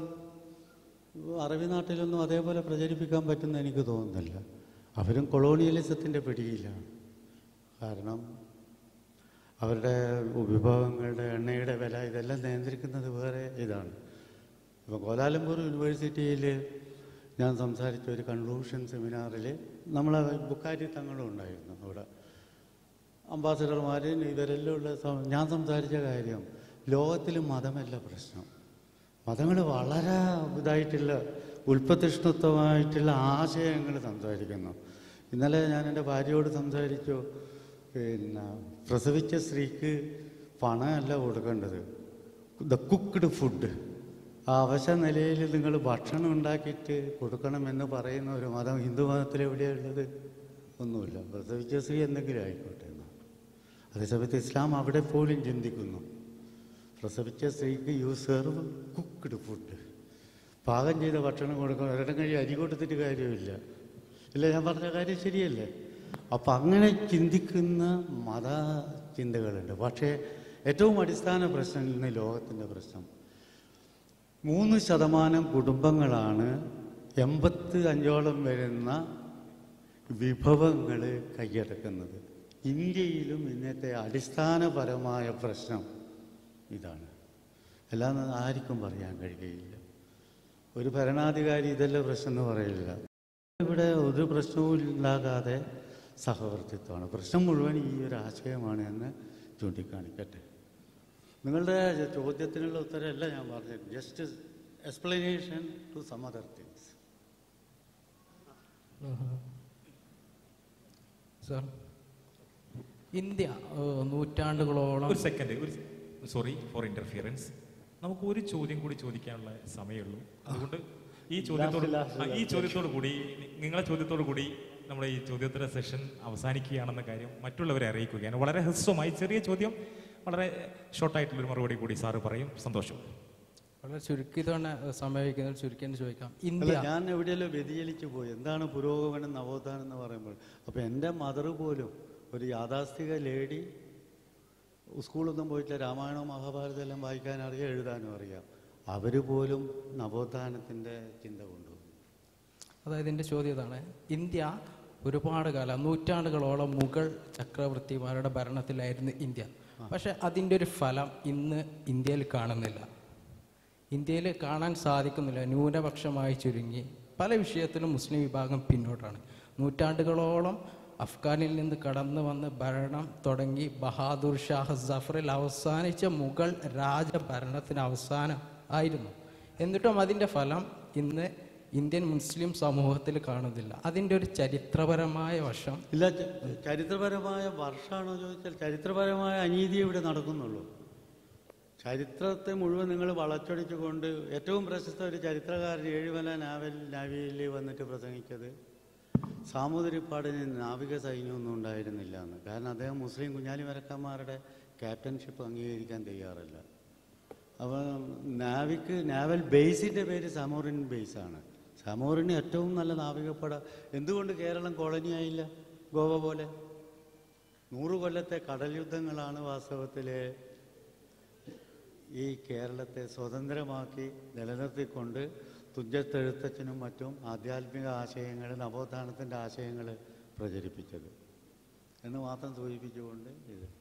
അറബി നാട്ടിലൊന്നും അതേപോലെ പ്രചരിപ്പിക്കാൻ പറ്റുമെന്ന് എനിക്ക് തോന്നുന്നില്ല അവരും കൊളോണിയലിസത്തിൻ്റെ പിടിയിലാണ് കാരണം അവരുടെ വിഭവങ്ങളുടെ എണ്ണയുടെ വില ഇതെല്ലാം നിയന്ത്രിക്കുന്നത് വേറെ ഇതാണ് ഇപ്പോൾ കോലാലംപൂർ യൂണിവേഴ്സിറ്റിയിൽ ഞാൻ സംസാരിച്ച ഒരു കൺക്ലൂഷൻ സെമിനാറിൽ നമ്മളെ ബുക്കാരി തങ്ങളും ഉണ്ടായിരുന്നു അവിടെ അംബാസഡർമാർ ഇവരെല്ലാം ഉള്ള സം- ഞാൻ സംസാരിച്ച കാര്യം ലോകത്തിൽ മതമല്ല പ്രശ്നം മതങ്ങൾ വളരെ ഇതായിട്ടുള്ള ഉൽപ്പത്തിഷ്ണത്വമായിട്ടുള്ള ആശയങ്ങൾ സംസാരിക്കുന്നു ഇന്നലെ ഞാൻ എൻ്റെ ഭാര്യയോട് സംസാരിച്ചു പിന്നെ പ്രസവിച്ച സ്ത്രീക്ക് പണമല്ല കൊടുക്കേണ്ടത് ദ കുക്ക്ഡ് ഫുഡ് ആ അവശ നിലയിൽ നിങ്ങൾ ഭക്ഷണം ഉണ്ടാക്കിയിട്ട് കൊടുക്കണമെന്ന് പറയുന്ന ഒരു മതം ഹിന്ദു മതത്തിൽ എവിടെയുള്ളത് ഒന്നുമില്ല പ്രസവിച്ച സ്ത്രീ എന്തെങ്കിലും ആയിക്കോട്ടെ എന്നാണ് അതേസമയത്ത് ഇസ്ലാം അവിടെ പോലും ചിന്തിക്കുന്നു പ്രസവിച്ച സ്ത്രീക്ക് യു സെർവ് കുക്ക്ഡ് ഫുഡ് പാകം ചെയ്ത ഭക്ഷണം കൊടുക്കണം ഒരിടം കഴിയും അരി കൊടുത്തിട്ട് കാര്യമില്ല ഇല്ല ഞാൻ പറഞ്ഞ കാര്യം ശരിയല്ലേ അപ്പം അങ്ങനെ ചിന്തിക്കുന്ന മത ചിന്തകളുണ്ട് പക്ഷേ ഏറ്റവും അടിസ്ഥാന പ്രശ്നം ഇന്ന് ലോകത്തിൻ്റെ പ്രശ്നം മൂന്ന് ശതമാനം കുടുംബങ്ങളാണ് എൺപത്തി അഞ്ചോളം വരുന്ന വിഭവങ്ങൾ കൈയടക്കുന്നത് ഇന്ത്യയിലും ഇന്നത്തെ അടിസ്ഥാനപരമായ പ്രശ്നം ഇതാണ് എല്ലാം ആർക്കും പറയാൻ കഴിയുകയില്ല ഒരു ഭരണാധികാരി ഇതല്ല പ്രശ്നം എന്ന് പറയില്ല ഇവിടെ ഒരു പ്രശ്നവും ഉണ്ടാകാതെ സഹവർത്തിത്വമാണ് പ്രശ്നം മുഴുവൻ ഈ ഒരു ആശയമാണ് എന്ന് ചൂണ്ടിക്കാണിക്കട്ടെ നിങ്ങളുടെ ചോദ്യത്തിനുള്ള ഉത്തരമല്ല ഞാൻ പറഞ്ഞത് just explanation to some other things sir India ഏഹ്, നൂറ്റാണ്ടുകളോളം ഒരു സെക്കൻഡ് ഒരു സോറി ഫോർ ഇന്റർഫിയറൻസ് നമുക്ക് ഒരു ചോദ്യം കൂടി ചോദിക്കാനുള്ള സമയമുള്ളൂ അതുകൊണ്ട് ഈ ചോദ്യത്തോട് last, ആ, ഈ ചോദ്യത്തോട് കൂടി നിങ്ങളെ ചോദ്യത്തോട് കൂടി നമ്മുടെ ഈ ചോദ്യോത്തര സെഷൻ അവസാനിക്കുകയാണെന്ന കാര്യം മറ്റുള്ളവരെ അറിയിക്കുകയാണ് വളരെ ഹ്രസ്വമായി ചെറിയ ചോദ്യം വളരെ ഷോർട്ടായിട്ടുള്ളൊരു മറുപടി കൂടി സാറ് പറയും സന്തോഷം വളരെ ചുരുക്കി തന്നെ സമയക്കുന്നത് ചുരുക്കി തന്നെ ചോദിക്കാം അല്ല ഇന്ത്യ ഞാൻ എവിടെയല്ലോ വ്യതിചലിച്ചു പോയി എന്താണ് പുരോഗമനം നവോത്ഥാനം എന്ന് പറയുമ്പോൾ അപ്പോൾ എൻ്റെ മദർ പോലും ഒരു യാഥാസ്ഥിക ലേഡി സ്കൂളൊന്നും പോയിട്ടില്ല രാമായണവും മഹാഭാരതം എല്ലാം വായിക്കാൻ അറിയാം എഴുതാനും അറിയാം അവർ പോലും നവോത്ഥാനത്തിൻ്റെ ചിന്ത കൊണ്ടുവന്നു അതായത് എൻ്റെ ചോദ്യം ഇതാണ് ഇന്ത്യ ഒരുപാട് കാലം നൂറ്റാണ്ടുകളോളം മുഗൾ ചക്രവർത്തിമാരുടെ ഭരണത്തിലായിരുന്നു ഇന്ത്യ പക്ഷെ അതിൻ്റെ ഒരു ഫലം ഇന്ന് ഇന്ത്യയിൽ കാണുന്നില്ല ഇന്ത്യയിൽ കാണാൻ സാധിക്കുന്നില്ല ന്യൂനപക്ഷമായി ചുരുങ്ങി പല വിഷയത്തിലും മുസ്ലിം വിഭാഗം പിന്നോട്ടാണ് നൂറ്റാണ്ടുകളോളം അഫ്ഗാനിൽ നിന്ന് കടന്നു വന്ന് ഭരണം തുടങ്ങി ബഹാദൂർ ഷാഹ് സഫറിൽ അവസാനിച്ച മുഗൾ രാജഭരണത്തിന് അവസാനം ആയിരുന്നു എന്നിട്ടും അതിൻ്റെ ഫലം ഇന്ന് ഇന്ത്യൻ മുസ്ലിം സമൂഹത്തിൽ കാണുന്നില്ല അതിൻ്റെ ഒരു ചരിത്രപരമായ വശം ഇല്ല ച- ചരിത്രപരമായ വർഷമാണോ ചോദിച്ചാൽ ചരിത്രപരമായ അനീതി ഇവിടെ നടക്കുന്നുള്ളൂ ചരിത്രത്തെ മുഴുവൻ നിങ്ങൾ വളച്ചൊടിച്ചുകൊണ്ട് ഏറ്റവും പ്രശസ്ത ഒരു ചരിത്രകാരൻ ഏഴുമല നാവൽ നാവിയിൽ വന്നിട്ട് പ്രസംഗിച്ചത് സാമൂതിരിപ്പാടിന് നാവിക സൈന്യമൊന്നും ഉണ്ടായിരുന്നില്ല എന്ന് കാരണം അദ്ദേഹം മുസ്ലിം കുഞ്ഞാലി മരക്കന്മാരുടെ ക്യാപ്റ്റൻഷിപ്പ് അംഗീകരിക്കാൻ തയ്യാറല്ല അപ്പോൾ നാവിക്ക് നാവൽ ബേസിൻ്റെ പേര് സമോറിൻ ബേസാണ് സമോറിന് ഏറ്റവും നല്ല നാവികപ്പട എന്തുകൊണ്ട് കേരളം കോളനി ആയില്ല ഗോവ പോലെ നൂറ് കൊല്ലത്തെ കടൽ യുദ്ധങ്ങളാണ് വാസ്തവത്തിൽ ഈ കേരളത്തെ സ്വതന്ത്രമാക്കി നിലനിർത്തിക്കൊണ്ട് തുഞ്ചത്തെഴുത്തച്ഛനും മറ്റും ആധ്യാത്മിക ആശയങ്ങൾ നവോത്ഥാനത്തിൻ്റെ ആശയങ്ങൾ പ്രചരിപ്പിച്ചത് എന്ന് മാത്രം സൂചിപ്പിച്ചുകൊണ്ട് ഇത്